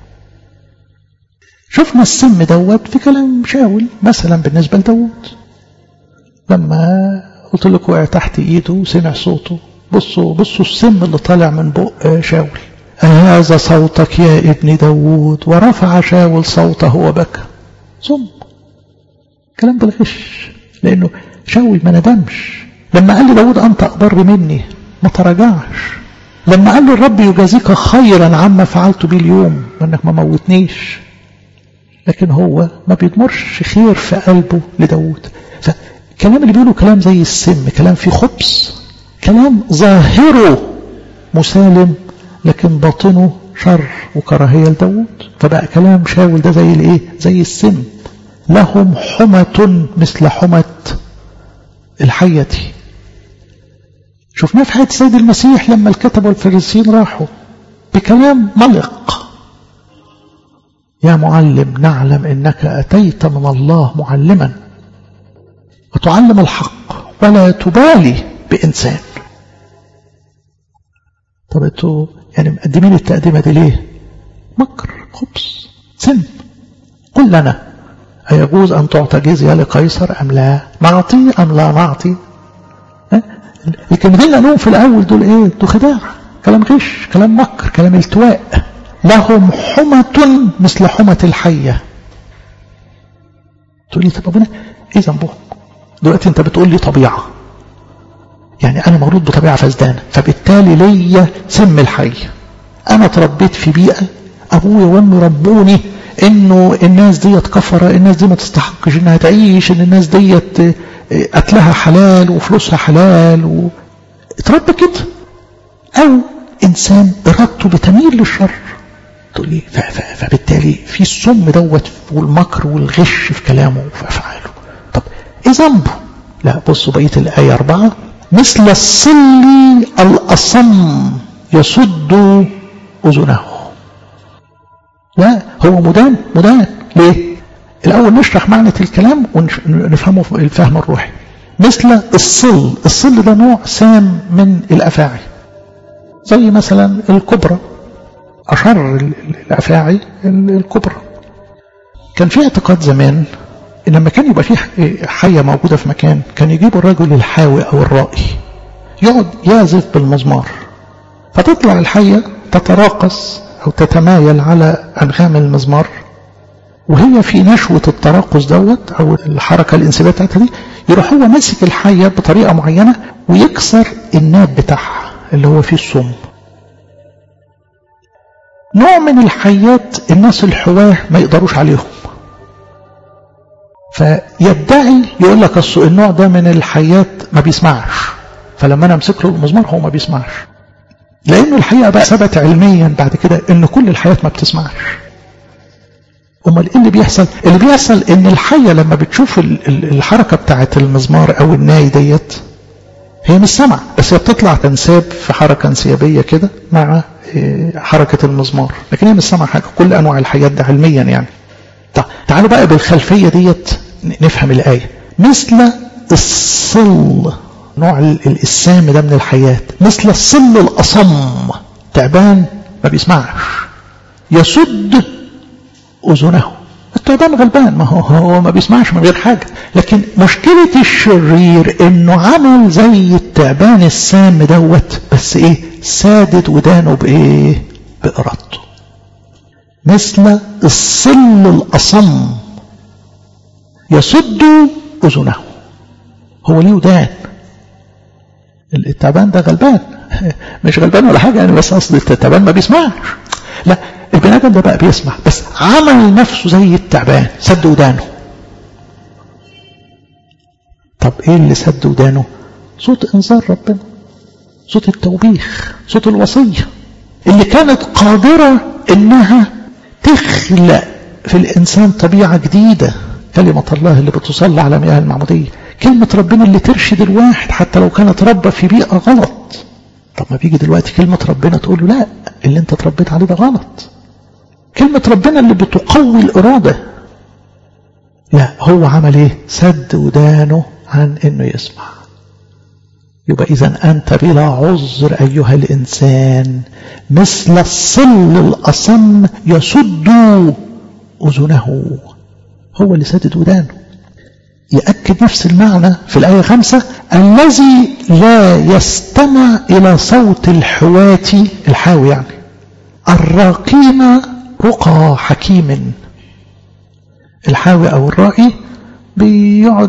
شفنا السم دوت في كلام شاول مثلا بالنسبة لداود لما قلت لك وقع تحت ايده وسمع صوته بصوا بصوا السم اللي طالع من بق شاول هذا صوتك يا ابن داود ورفع شاول صوته وبكى صم كلام بالغش لانه شاول ما ندمش لما قال لداود انت اكبر مني ما تراجعش لما قال له الرب يجازيك خيرا عما فعلت بيه اليوم وانك ما موتنيش لكن هو ما بيضمرش خير في قلبه لداود فالكلام اللي بيقوله كلام زي السم كلام فيه خبز كلام ظاهره مسالم لكن باطنه شر وكراهية لداود فبقى كلام شاول ده زي الايه زي السم لهم حمة مثل حمة الحية شفناه في حياة السيد المسيح لما الكتب والفريسيين راحوا بكلام ملق يا معلم نعلم انك اتيت من الله معلما وتعلم الحق ولا تبالي بانسان طب انتوا يعني مقدمين التقديمه دي ليه مكر خبز سم قل لنا أيجوز أن تعطى جزية لقيصر أم لا نعطي أم لا نعطي الكلمتين اللي قالوهم في الأول دول إيه دول خداع كلام غش كلام مكر كلام التواء لهم حمة مثل حمة الحية تقول لي طب ابونا ايه ذنبهم دلوقتي انت بتقول لي طبيعة يعني انا مولود بطبيعة فزدانة فبالتالي ليا سم الحي انا اتربيت في بيئة ابويا وامي ربوني انه الناس ديت كفرة الناس دي ما تستحقش انها تعيش ان الناس ديت اكلها حلال وفلوسها حلال و... اتربى كده او انسان ارادته بتميل للشر تقول لي فبالتالي في السم دوت والمكر والغش في كلامه وفي افعاله طب ايه ذنبه لا بصوا بقيه الايه اربعه مثل الصل الاصم يسد اذنه لا هو مدان مدان ليه الاول نشرح معنى الكلام ونفهمه الفهم الروحي مثل الصل الصل ده نوع سام من الافاعي زي مثلا الكبرى أشر الأفاعي الكبرى كان في اعتقاد زمان إن لما كان يبقى في حية موجودة في مكان كان يجيبوا الرجل الحاوي أو الرائي يقعد يعزف بالمزمار فتطلع الحية تتراقص أو تتمايل على أنغام المزمار وهي في نشوة التراقص دوت أو الحركة الإنسيابية بتاعتها دي يروح هو ماسك الحية بطريقة معينة ويكسر الناب بتاعها اللي هو فيه السم نوع من الحيات الناس الحواه ما يقدروش عليهم فيدعي يقول لك اصل النوع ده من الحيات ما بيسمعش فلما انا امسك له المزمار هو ما بيسمعش لانه الحقيقه بقى ثبت علميا بعد كده ان كل الحيات ما بتسمعش امال ايه اللي بيحصل اللي بيحصل ان الحيه لما بتشوف الحركه بتاعه المزمار او الناي ديت هي مش سمع بس هي بتطلع تنساب في حركه انسيابيه كده مع حركة المزمار لكن هي مش سامعة حاجة كل أنواع الحياة ده علميا يعني طيب تعالوا بقى بالخلفية ديت نفهم الآية مثل الصل نوع السام ده من الحياة مثل الصل الأصم تعبان ما بيسمعش يسد أذنه التعبان غلبان ما هو, هو ما بيسمعش من غير حاجة لكن مشكلة الشرير انه عمل زي التعبان السام دوت بس ايه سادد ودانه بايه بإرادته مثل الصل الأصم يسد أذنه هو ليه ودان التعبان ده غلبان مش غلبان ولا حاجة يعني بس أصل التعبان ما بيسمعش لا البني آدم ده بقى بيسمع بس عمل نفسه زي التعبان سد ودانه طب ايه اللي سد ودانه صوت انذار ربنا صوت التوبيخ صوت الوصية اللي كانت قادرة انها تخلق في الانسان طبيعة جديدة كلمة الله اللي بتصلى على مياه المعمودية كلمة ربنا اللي ترشد الواحد حتى لو كانت ربى في بيئة غلط طب ما بيجي دلوقتي كلمة ربنا تقول له لا اللي انت اتربيت عليه ده غلط كلمة ربنا اللي بتقوي الإرادة لا هو عمل ايه سد ودانه عن انه يسمع يبقى اذا انت بلا عذر ايها الانسان مثل الصل الاصم يسد اذنه هو اللي سدد ودانه يأكد نفس المعنى في الآية خمسة الذي لا يستمع إلى صوت الحوات الحاوي يعني الراقين رقى حكيم الحاوي أو الرائي بيقعد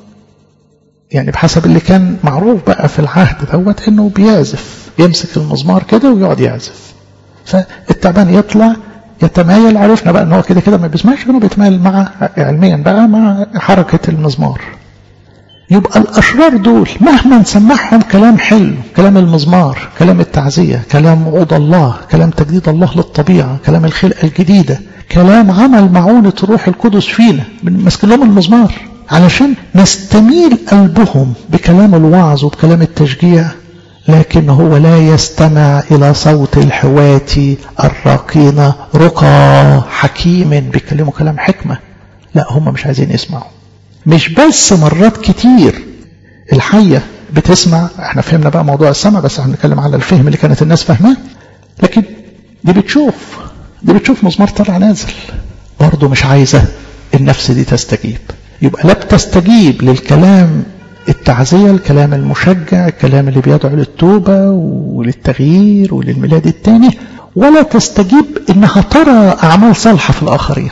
يعني بحسب اللي كان معروف بقى في العهد دوت انه بيعزف يمسك المزمار كده ويقعد يعزف فالتعبان يطلع يتمايل عرفنا بقى ان هو كده كده ما بيسمعش انه بيتمايل مع علميا بقى مع حركة المزمار يبقى الاشرار دول مهما نسمعهم كلام حلو كلام المزمار كلام التعزية كلام وعود الله كلام تجديد الله للطبيعة كلام الخلقة الجديدة كلام عمل معونة الروح القدس فينا ماسك لهم المزمار علشان نستميل قلبهم بكلام الوعظ وبكلام التشجيع لكن هو لا يستمع إلى صوت الحوات الراقين رقى حكيم بيتكلموا كلام حكمة لا هم مش عايزين يسمعوا مش بس مرات كتير الحية بتسمع احنا فهمنا بقى موضوع السمع بس هنتكلم على الفهم اللي كانت الناس فاهماه لكن دي بتشوف دي بتشوف مزمار طلع نازل برضه مش عايزة النفس دي تستجيب يبقى لا بتستجيب للكلام التعزية الكلام المشجع الكلام اللي بيدعو للتوبة وللتغيير وللميلاد الثاني ولا تستجيب انها ترى اعمال صالحة في الاخرين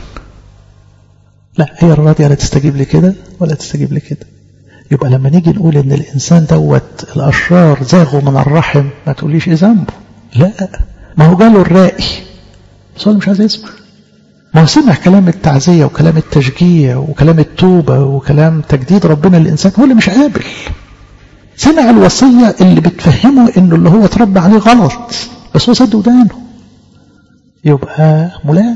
لا هي الراضية لا تستجيب لكده ولا تستجيب لكده يبقى لما نيجي نقول ان الانسان دوت الاشرار زاغوا من الرحم ما تقوليش ايه ذنبه لا ما هو جاله الرائي بس هو مش عايز يسمع ما هو سمع كلام التعزية وكلام التشجيع وكلام التوبة وكلام تجديد ربنا للإنسان هو اللي مش قابل سمع الوصية اللي بتفهمه انه اللي هو اتربى عليه غلط بس هو سد ودانه يبقى ملام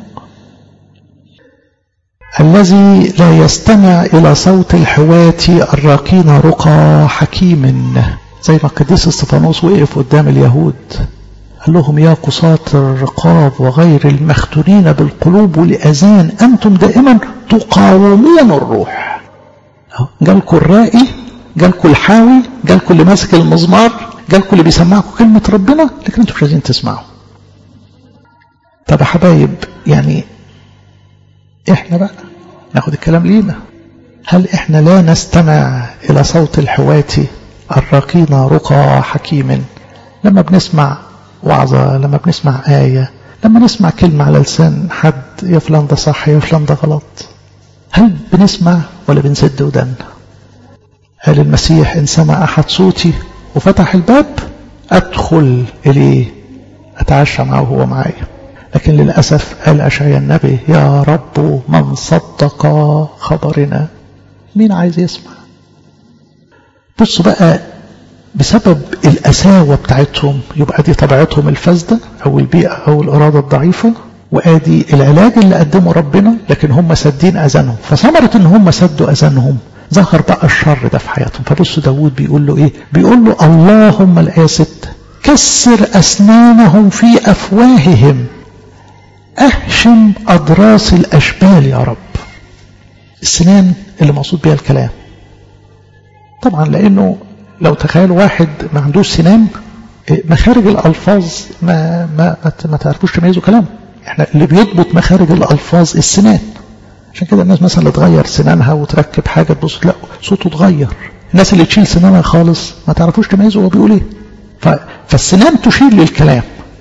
الذي لا يستمع إلى صوت الحوات الراقين رقى حكيم زي ما القديس استفانوس وقف قدام اليهود قال لهم يا قصاة الرقاب وغير المختونين بالقلوب والأذان أنتم دائما تقاومون الروح جالكم الرائي جالكم الحاوي جالكم اللي ماسك المزمار جالكم اللي بيسمعكم كلمة ربنا لكن انتم مش عايزين تسمعوا طب يا حبايب يعني احنا بقى ناخد الكلام لينا هل احنا لا نستمع الى صوت الحوات الراقين رقى حكيم لما بنسمع وعظة لما بنسمع آية لما نسمع كلمة على لسان حد يا فلان ده صح يا فلان ده غلط هل بنسمع ولا بنسد ودنا قال المسيح إن سمع أحد صوتي وفتح الباب أدخل إليه أتعشى معه هو معايا لكن للأسف قال أشعيا النبي يا رب من صدق خبرنا مين عايز يسمع بصوا بقى بسبب القساوة بتاعتهم يبقى دي طبيعتهم الفاسدة أو البيئة أو الإرادة الضعيفة وآدي العلاج اللي قدمه ربنا لكن هم سدين أذانهم فثمرة إن هم سدوا أذانهم ظهر بقى الشر ده في حياتهم فبصوا داود بيقول له إيه بيقول له اللهم الآية ست كسر أسنانهم في أفواههم أهشم أضراس الأشبال يا رب السنان اللي مقصود بها الكلام طبعا لأنه لو تخيلوا واحد ما عندوش سنان مخارج الألفاظ ما ما ما تعرفوش تميزوا كلامه احنا اللي بيضبط مخارج الألفاظ السنان عشان كده الناس مثلا اللي تغير سنانها وتركب حاجة تبص تلاقوا صوته اتغير الناس اللي تشيل سنانها خالص ما تعرفوش تميزوا هو بيقول ايه فالسنان تشير للكلام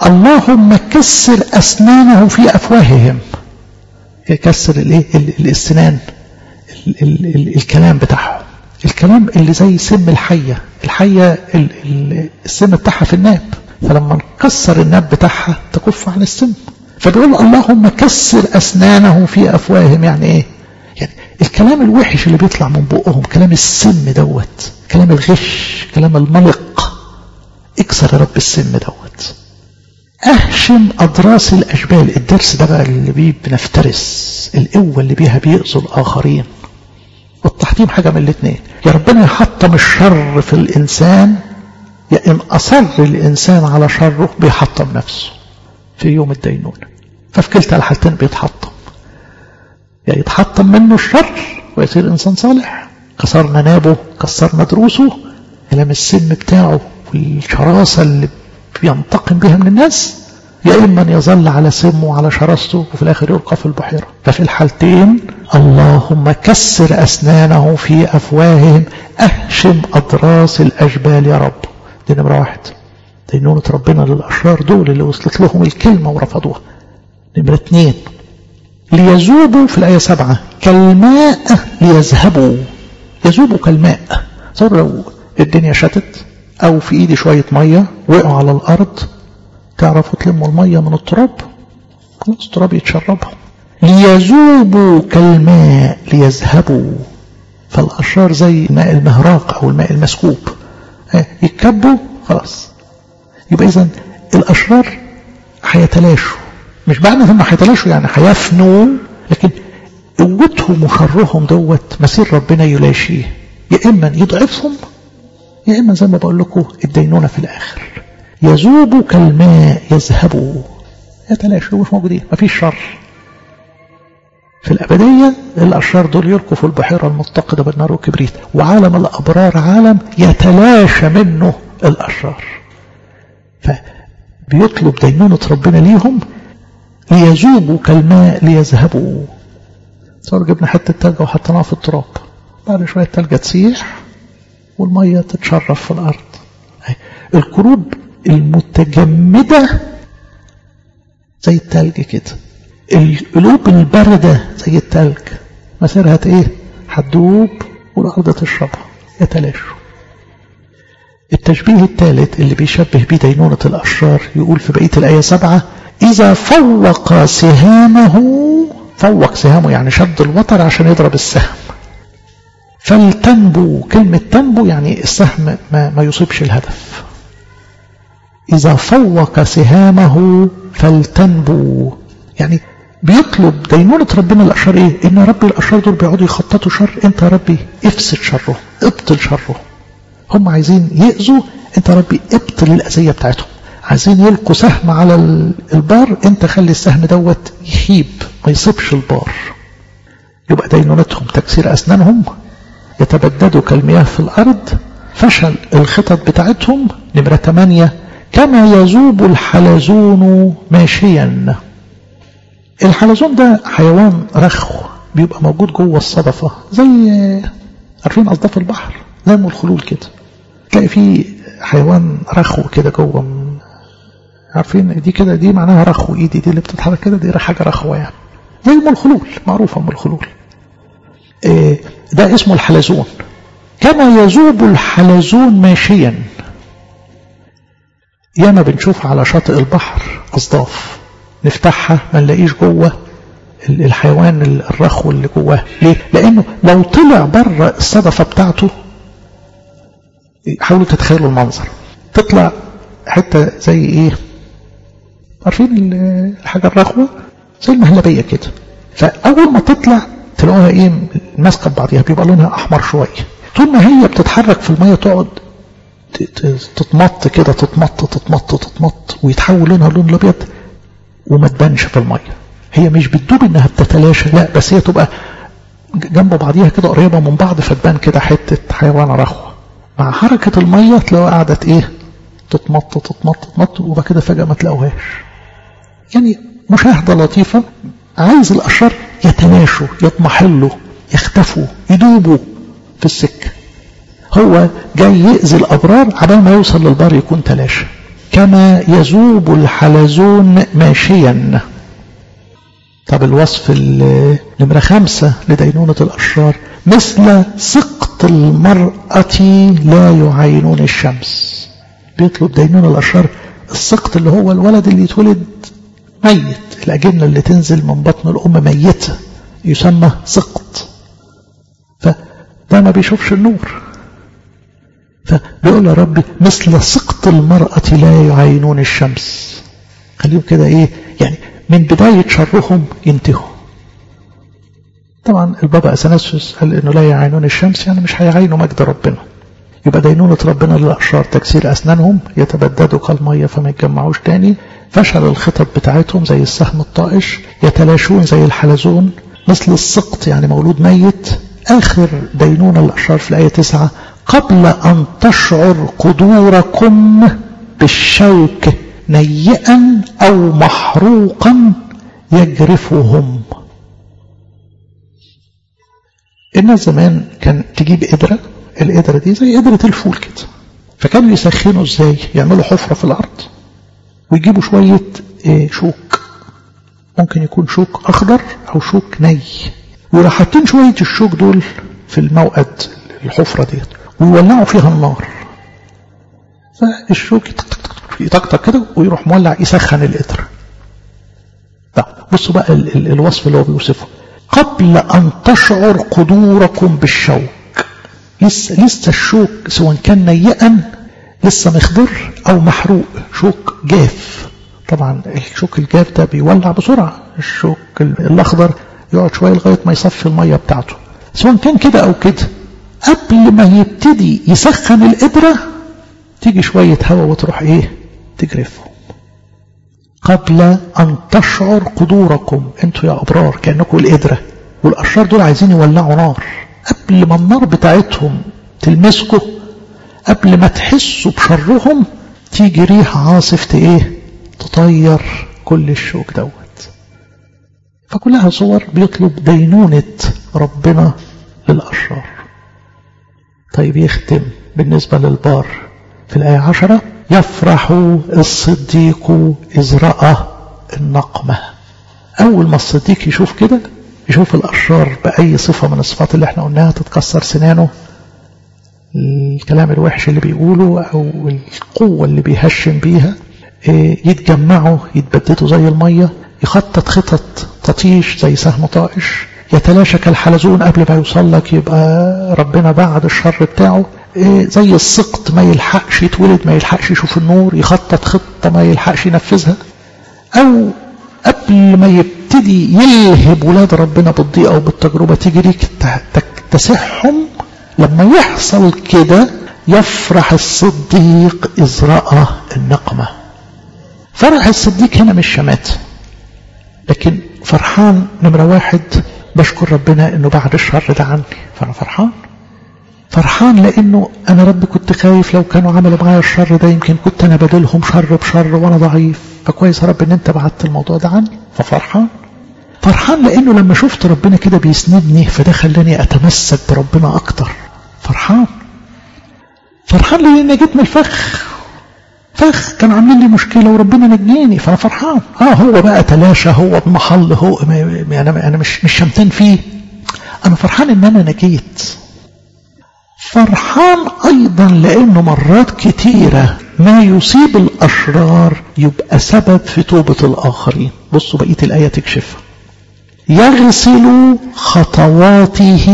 اللهم كسر أسنانه في أفواههم يكسر الايه الاسنان ال ال ال الكلام بتاعهم الكلام اللي زي سم الحية الحية ال ال السم بتاعها في الناب فلما نكسر الناب بتاعها تكف عن السم فبيقول اللهم كسر أسنانه في أفواههم يعني إيه يعني الكلام الوحش اللي بيطلع من بقهم كلام السم دوت كلام الغش كلام الملق اكسر يا رب السم دوت أهشم أضراس الأجبال الدرس ده بقى اللي بيه بنفترس القوة اللي بيها بيأذوا الآخرين والتحطيم حاجة من الاثنين يا ربنا يحطم الشر في الإنسان يا إن أصر الإنسان على شره بيحطم نفسه في يوم الدينونة ففي كلتا الحالتين بيتحطم يا يتحطم منه الشر ويصير إنسان صالح كسرنا نابه كسرنا دروسه كلام السم بتاعه والشراسة اللي بينتقم بها من الناس يا إما أن يظل على سمه وعلى شراسته وفي الآخر يلقى في البحيرة ففي الحالتين اللهم كسر أسنانه في أفواههم أهشم أضراس الأجبال يا رب دي نمرة واحد دينونة ربنا للأشرار دول اللي وصلت لهم الكلمة ورفضوها نمرة اثنين ليذوبوا في الآية سبعة كالماء ليذهبوا يذوبوا كالماء صار لو الدنيا شتت أو في إيدي شوية مية وقعوا على الأرض تعرفوا تلموا المية من التراب خلاص التراب يتشربها ليذوبوا كالماء ليذهبوا فالأشرار زي الماء المهراق أو الماء المسكوب يتكبوا خلاص يبقى إذا الأشرار هيتلاشوا مش معنى هم هيتلاشوا يعني هيفنوا لكن قوتهم وشرهم دوت مسير ربنا يلاشيه يا إما يضعفهم يا إما زي ما بقول لكم الدينونة في الآخر يذوبوا كالماء يذهبوا يتلاشوا مش موجودين مفيش شر في الأبدية الأشرار دول يلقوا في البحيرة المتقدة بالنار والكبريت وعالم الأبرار عالم يتلاشى منه الأشرار فبيطلب دينونة ربنا ليهم ليذوبوا كالماء ليذهبوا صار جبنا حتة تلجة وحطيناها في التراب بعد شوية التلجة تسيح والمية تتشرف في الأرض القلوب المتجمدة زي التلج كده القلوب الباردة زي التلج مسيرها ايه هتدوب والأرض تشربها يتلاشوا التشبيه الثالث اللي بيشبه بيه دينونة الأشرار يقول في بقية الآية سبعة إذا فوق سهامه فوق سهامه يعني شد الوتر عشان يضرب السهم فلتنبو كلمة تنبو يعني السهم ما, ما يصيبش الهدف إذا فوق سهامه فلتنبو يعني بيطلب دينونة ربنا الأشرار إيه إن رب الأشرار دول بيقعدوا يخططوا شر أنت يا ربي افسد شره ابطل شره هم عايزين يأذوا أنت يا ربي ابطل الأذية بتاعتهم عايزين يلقوا سهم على البار أنت خلي السهم دوت يخيب ما يصيبش البار يبقى دينونتهم تكسير أسنانهم يتبددوا كالمياه في الأرض فشل الخطط بتاعتهم نمرة 8 كما يذوب الحلزون ماشيا الحلزون ده حيوان رخو بيبقى موجود جوه الصدفة زي عارفين أصداف البحر زي ام الخلول كده تلاقي فيه حيوان رخو كده جوه عارفين دي كده دي معناها رخو ايدي دي اللي بتتحرك كده دي حاجة رخوة يعني زي ام الخلول معروفة ام الخلول إيه ده اسمه الحلزون كما يذوب الحلزون ماشيا ياما بنشوف على شاطئ البحر أصداف نفتحها ما نلاقيش جوه الحيوان الرخو اللي جواه ليه؟ لأنه لو طلع بره الصدفة بتاعته حاولوا تتخيلوا المنظر تطلع حتة زي ايه عارفين الحاجة الرخوة زي المهلبية كده فأول ما تطلع تلاقوها ايه ماسكة ببعضيها بيبقى لونها أحمر شوية طول ما هي بتتحرك في المية تقعد تتمط كده تتمط تتمط تتمط ويتحول لونها لون الابيض وما تبانش في الميه هي مش بتدوب انها بتتلاشى لا بس هي تبقى جنب بعضيها كده قريبه من بعض فتبان كده حته حيوان رخوه مع حركه الميه تلاقوها قعدت ايه تتمط تتمط تتمط وبعد كده فجاه ما تلاقوهاش يعني مشاهده لطيفه عايز الاشرار يتلاشوا يضمحلوا يختفوا يدوبوا في السكه هو جاي يأذي الأبرار عبال ما يوصل للبر يكون تلاشى كما يذوب الحلزون ماشيا طب الوصف نمرة خمسة لدينونة الأشرار مثل سقط المرأة لا يعينون الشمس بيطلب دينون الأشرار السقط اللي هو الولد اللي يتولد ميت الأجنة اللي تنزل من بطن الأم ميتة يسمى سقط فده ما بيشوفش النور فبيقول يا ربي مثل سقط المرأة لا يعينون الشمس خليهم كده ايه يعني من بداية شرهم ينتهوا طبعا البابا أثناسيوس قال انه لا يعينون الشمس يعني مش هيعينوا مجد ربنا يبقى دينونة ربنا للأشرار تكسير أسنانهم يتبددوا كالمية فما يتجمعوش تاني فشل الخطط بتاعتهم زي السهم الطائش يتلاشون زي الحلزون مثل السقط يعني مولود ميت آخر دينونة الأشرار في الآية تسعة قبل أن تشعر قدوركم بالشوك نيئا أو محروقا يجرفهم الناس زمان كان تجيب قدرة القدرة دي زي قدرة الفول كده فكانوا يسخنوا ازاي يعملوا حفرة في الأرض ويجيبوا شوية ايه شوك ممكن يكون شوك أخضر أو شوك ني ويروحوا حاطين شوية الشوك دول في الموقد الحفرة ديت ويولعوا فيها النار فالشوك يطقطق كده ويروح مولع يسخن القدر بصوا بقى ال ال الوصف اللي هو بيوصفه قبل أن تشعر قدوركم بالشوك لسه لسه الشوك سواء كان نيئا لسه مخضر أو محروق شوك جاف طبعا الشوك الجاف ده بيولع بسرعة الشوك الأخضر يقعد شوية لغاية ما يصفي المية بتاعته سواء كان كده أو كده قبل ما يبتدي يسخن القدرة تيجي شوية هواء وتروح ايه تجرفهم قبل أن تشعر قدوركم انتوا يا أبرار كأنكم القدرة والأشرار دول عايزين يولعوا نار قبل ما النار بتاعتهم تلمسكوا قبل ما تحسوا بشرهم تيجي ريح عاصفة ايه تطير كل الشوك دوت فكلها صور بيطلب دينونة ربنا للأشرار طيب يختم بالنسبة للبار في الآية عشرة يفرح الصديق إذ رأى النقمة أول ما الصديق يشوف كده يشوف الأشرار بأي صفة من الصفات اللي احنا قلناها تتكسر سنانه الكلام الوحش اللي بيقوله أو القوة اللي بيهشم بيها يتجمعوا يتبددوا زي المية يخطط خطط تطيش زي سهم طائش يتلاشى كالحلزون قبل ما يوصل لك يبقى ربنا بعد الشر بتاعه إيه زي السقط ما يلحقش يتولد ما يلحقش يشوف النور يخطط خطة ما يلحقش ينفذها أو قبل ما يبتدي يلهب ولاد ربنا بالضيقة وبالتجربة تيجي ليك تكتسحهم لما يحصل كده يفرح الصديق إذ رأى النقمة فرح الصديق هنا مش شمات لكن فرحان نمرة واحد بشكر ربنا انه بعد الشر ده عني فانا فرحان فرحان لانه انا رب كنت خايف لو كانوا عملوا معايا الشر ده يمكن كنت انا بدلهم شر بشر وانا ضعيف فكويس يا رب ان انت بعدت الموضوع ده عني ففرحان فرحان لانه لما شفت ربنا كده بيسندني فده خلاني اتمسك بربنا اكتر فرحان فرحان لاني جيت من الفخ فخ كان عاملين لي مشكله وربنا نجاني فانا فرحان اه هو بقى تلاشى هو بمحل هو انا انا مش مش شمتان فيه انا فرحان ان انا نجيت فرحان ايضا لانه مرات كتيره ما يصيب الاشرار يبقى سبب في توبه الاخرين بصوا بقيه الايه تكشفها يغسل خطواته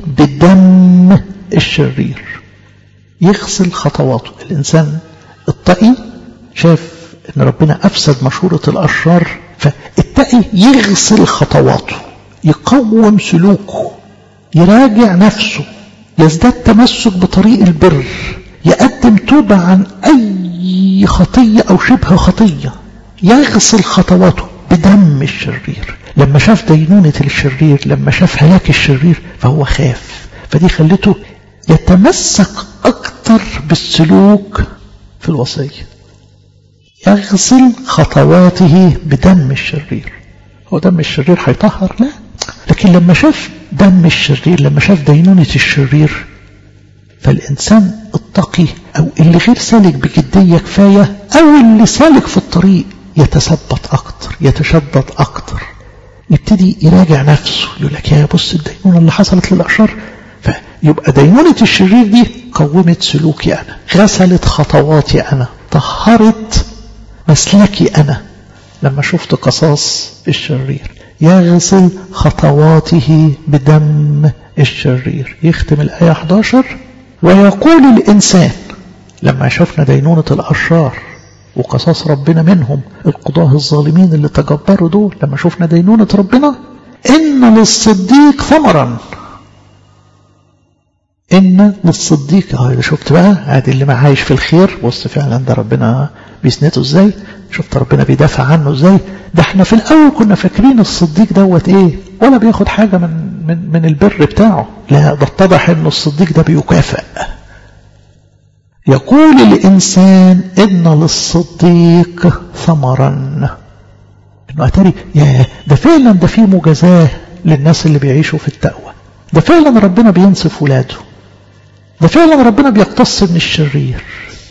بدم الشرير يغسل خطواته الانسان التقي شاف ان ربنا افسد مشورة الاشرار فالتقي يغسل خطواته يقوم سلوكه يراجع نفسه يزداد تمسك بطريق البر يقدم توبة عن اي خطية او شبه خطية يغسل خطواته بدم الشرير لما شاف دينونة الشرير لما شاف هلاك الشرير فهو خاف فدي خلته يتمسك اكتر بالسلوك في الوصية يغسل خطواته بدم الشرير هو دم الشرير هيطهر لا لكن لما شاف دم الشرير لما شاف دينونة الشرير فالإنسان التقي أو اللي غير سالك بجدية كفاية أو اللي سالك في الطريق يتثبت أكتر يتشدد أكتر يبتدي يراجع نفسه يقول لك يا بص الدينونة اللي حصلت للأشرار فيبقى دينونة الشرير دي قومت سلوكي أنا غسلت خطواتي أنا طهرت مسلكي أنا لما شفت قصاص الشرير يغسل خطواته بدم الشرير يختم الآية 11 ويقول الإنسان لما شفنا دينونة الأشرار وقصاص ربنا منهم القضاة الظالمين اللي تجبروا دول لما شفنا دينونة ربنا إن للصديق ثمرا إن للصديق اه شفت بقى ادي اللي ما عايش في الخير بص فعلا ده ربنا بيسنته ازاي شفت ربنا بيدافع عنه ازاي ده احنا في الاول كنا فاكرين الصديق دوت ايه ولا بياخد حاجه من من من البر بتاعه لا ده اتضح انه الصديق ده بيكافئ يقول الانسان ان للصديق ثمرا انه اتاري يا ده فعلا ده في مجازاه للناس اللي بيعيشوا في التقوى ده فعلا ربنا بينصف ولاده ده فعلا ربنا بيقتص من الشرير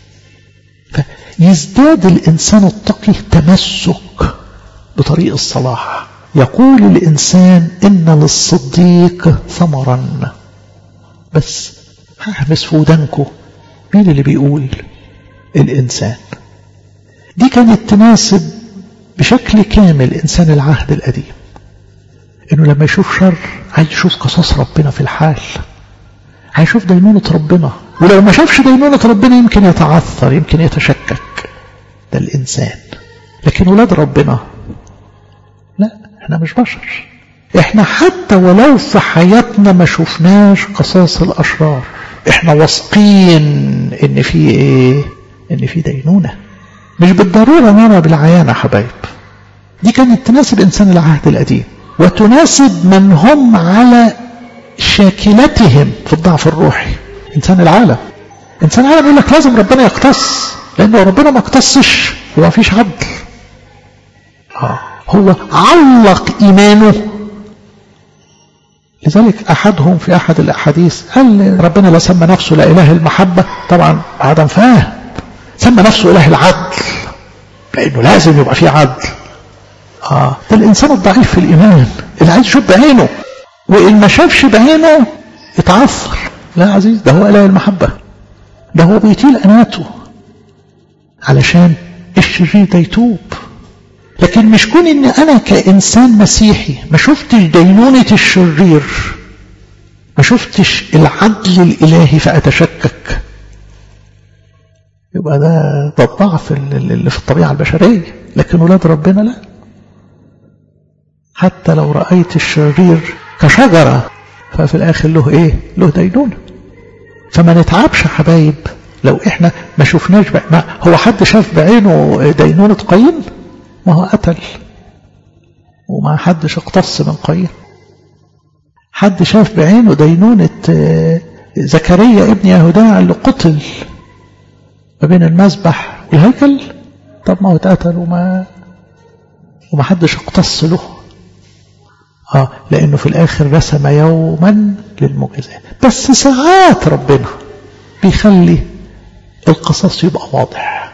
فيزداد الإنسان التقي تمسك بطريق الصلاح يقول الإنسان إن للصديق ثمرا بس هحبس في ودانكم مين اللي بيقول الإنسان دي كانت تناسب بشكل كامل إنسان العهد القديم إنه لما يشوف شر عايز يشوف قصاص ربنا في الحال هيشوف دينونة ربنا ولو ما شافش دينونة ربنا يمكن يتعثر يمكن يتشكك ده الإنسان لكن ولاد ربنا لا احنا مش بشر احنا حتى ولو في حياتنا ما شفناش قصاص الأشرار احنا واثقين ان في ايه ان في دينونة مش بالضرورة نرى بالعيانة حبايب دي كانت تناسب إنسان العهد القديم وتناسب من هم على شاكلتهم في الضعف الروحي إنسان العالم إنسان العالم يقول لك لازم ربنا يقتص لأنه ربنا ما اقتصش يبقى ما فيش عدل آه. هو علق إيمانه لذلك أحدهم في أحد الأحاديث قال ربنا لا سمى نفسه لا إله المحبة طبعا عدم فاهم سمى نفسه إله العدل لأنه لازم يبقى فيه عدل آه. ده الإنسان الضعيف في الإيمان اللي عايز يشوف بعينه وإن ما شافش بعينه يتعثر لا عزيز ده هو إله المحبة ده هو بيطيل أناته علشان الشرير ده يتوب لكن مش كون ان انا كانسان مسيحي ما شفتش دينونة الشرير ما شفتش العدل الالهي فاتشكك يبقى ده ده الضعف اللي في الطبيعة البشرية لكن ولاد ربنا لا حتى لو رأيت الشرير كشجرة ففي الآخر له إيه له دينونة فما نتعبش حبايب لو إحنا ما شفناش بقى ما هو حد شاف بعينه دينونة قايين ما هو قتل وما حدش اقتص من قايين حد شاف بعينه دينونة زكريا ابن يهوداع اللي قتل ما بين المذبح والهيكل طب ما هو اتقتل وما وما حدش اقتص له اه لانه في الاخر رسم يوما للمجازات بس ساعات ربنا بيخلي القصص يبقى واضح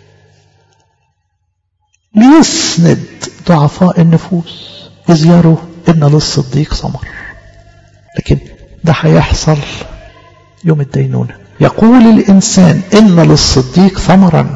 ليسند ضعفاء النفوس إذ يروا إن للصديق ثمر لكن ده هيحصل يوم الدينونة يقول الإنسان إن للصديق ثمرا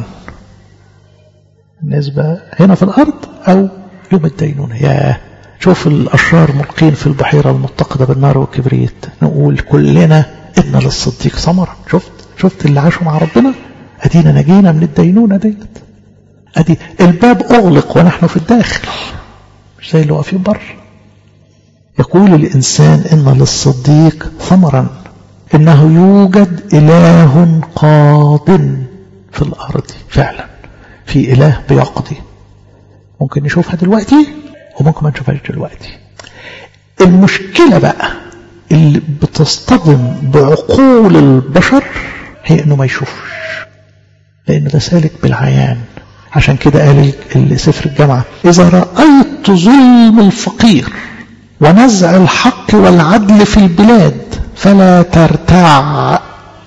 بالنسبة هنا في الأرض أو يوم الدينونة يا شوف الأشرار ملقين في البحيرة المتقدة بالنار والكبريت نقول كلنا إن للصديق ثمرا شفت شفت اللي عاشوا مع ربنا أدينا نجينا من الدينونة ديت أدي الباب أغلق ونحن في الداخل مش زي اللي واقفين بره يقول الإنسان إن للصديق ثمرا إنه يوجد إله قاض في الأرض فعلا في إله بيقضي ممكن نشوفها دلوقتي وممكن ما نشوفهاش دلوقتي المشكلة بقى اللي بتصطدم بعقول البشر هي انه ما يشوفش لانه ده سالك بالعيان عشان كده قال سفر الجامعة إذا رأيت ظلم الفقير ونزع الحق والعدل في البلاد فلا ترتع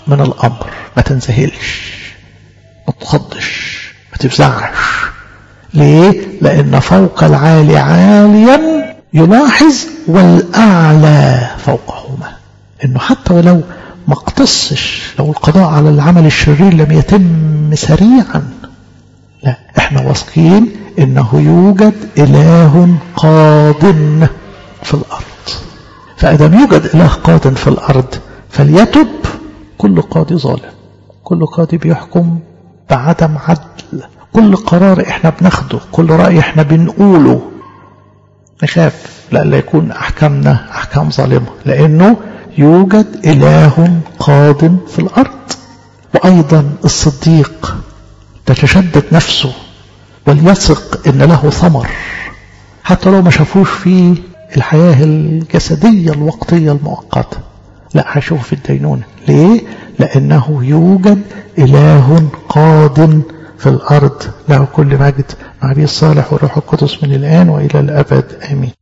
من الأمر ما تنزهلش ما تخضش ما تفزعش ليه؟ لأن فوق العالي عاليا يلاحظ والأعلى فوقهما إنه حتى ولو ما اقتصش لو القضاء على العمل الشرير لم يتم سريعا لا احنا واثقين انه يوجد اله قاض في الارض فادم يوجد اله قاض في الارض فليتب كل قاضي ظالم كل قاضي بيحكم بعدم عدل كل قرار احنا بناخده كل رأي احنا بنقوله نخاف لألا يكون أحكامنا أحكام ظالمة لأنه يوجد إله قاض في الأرض وأيضا الصديق تتشدد نفسه وليثق إن له ثمر حتى لو ما شافوش في الحياة الجسدية الوقتية المؤقتة لا هشوف في الدينونة ليه؟ لأنه يوجد إله قاض في الأرض له كل مجد مع الصالح والروح القدس من الآن وإلى الأبد آمين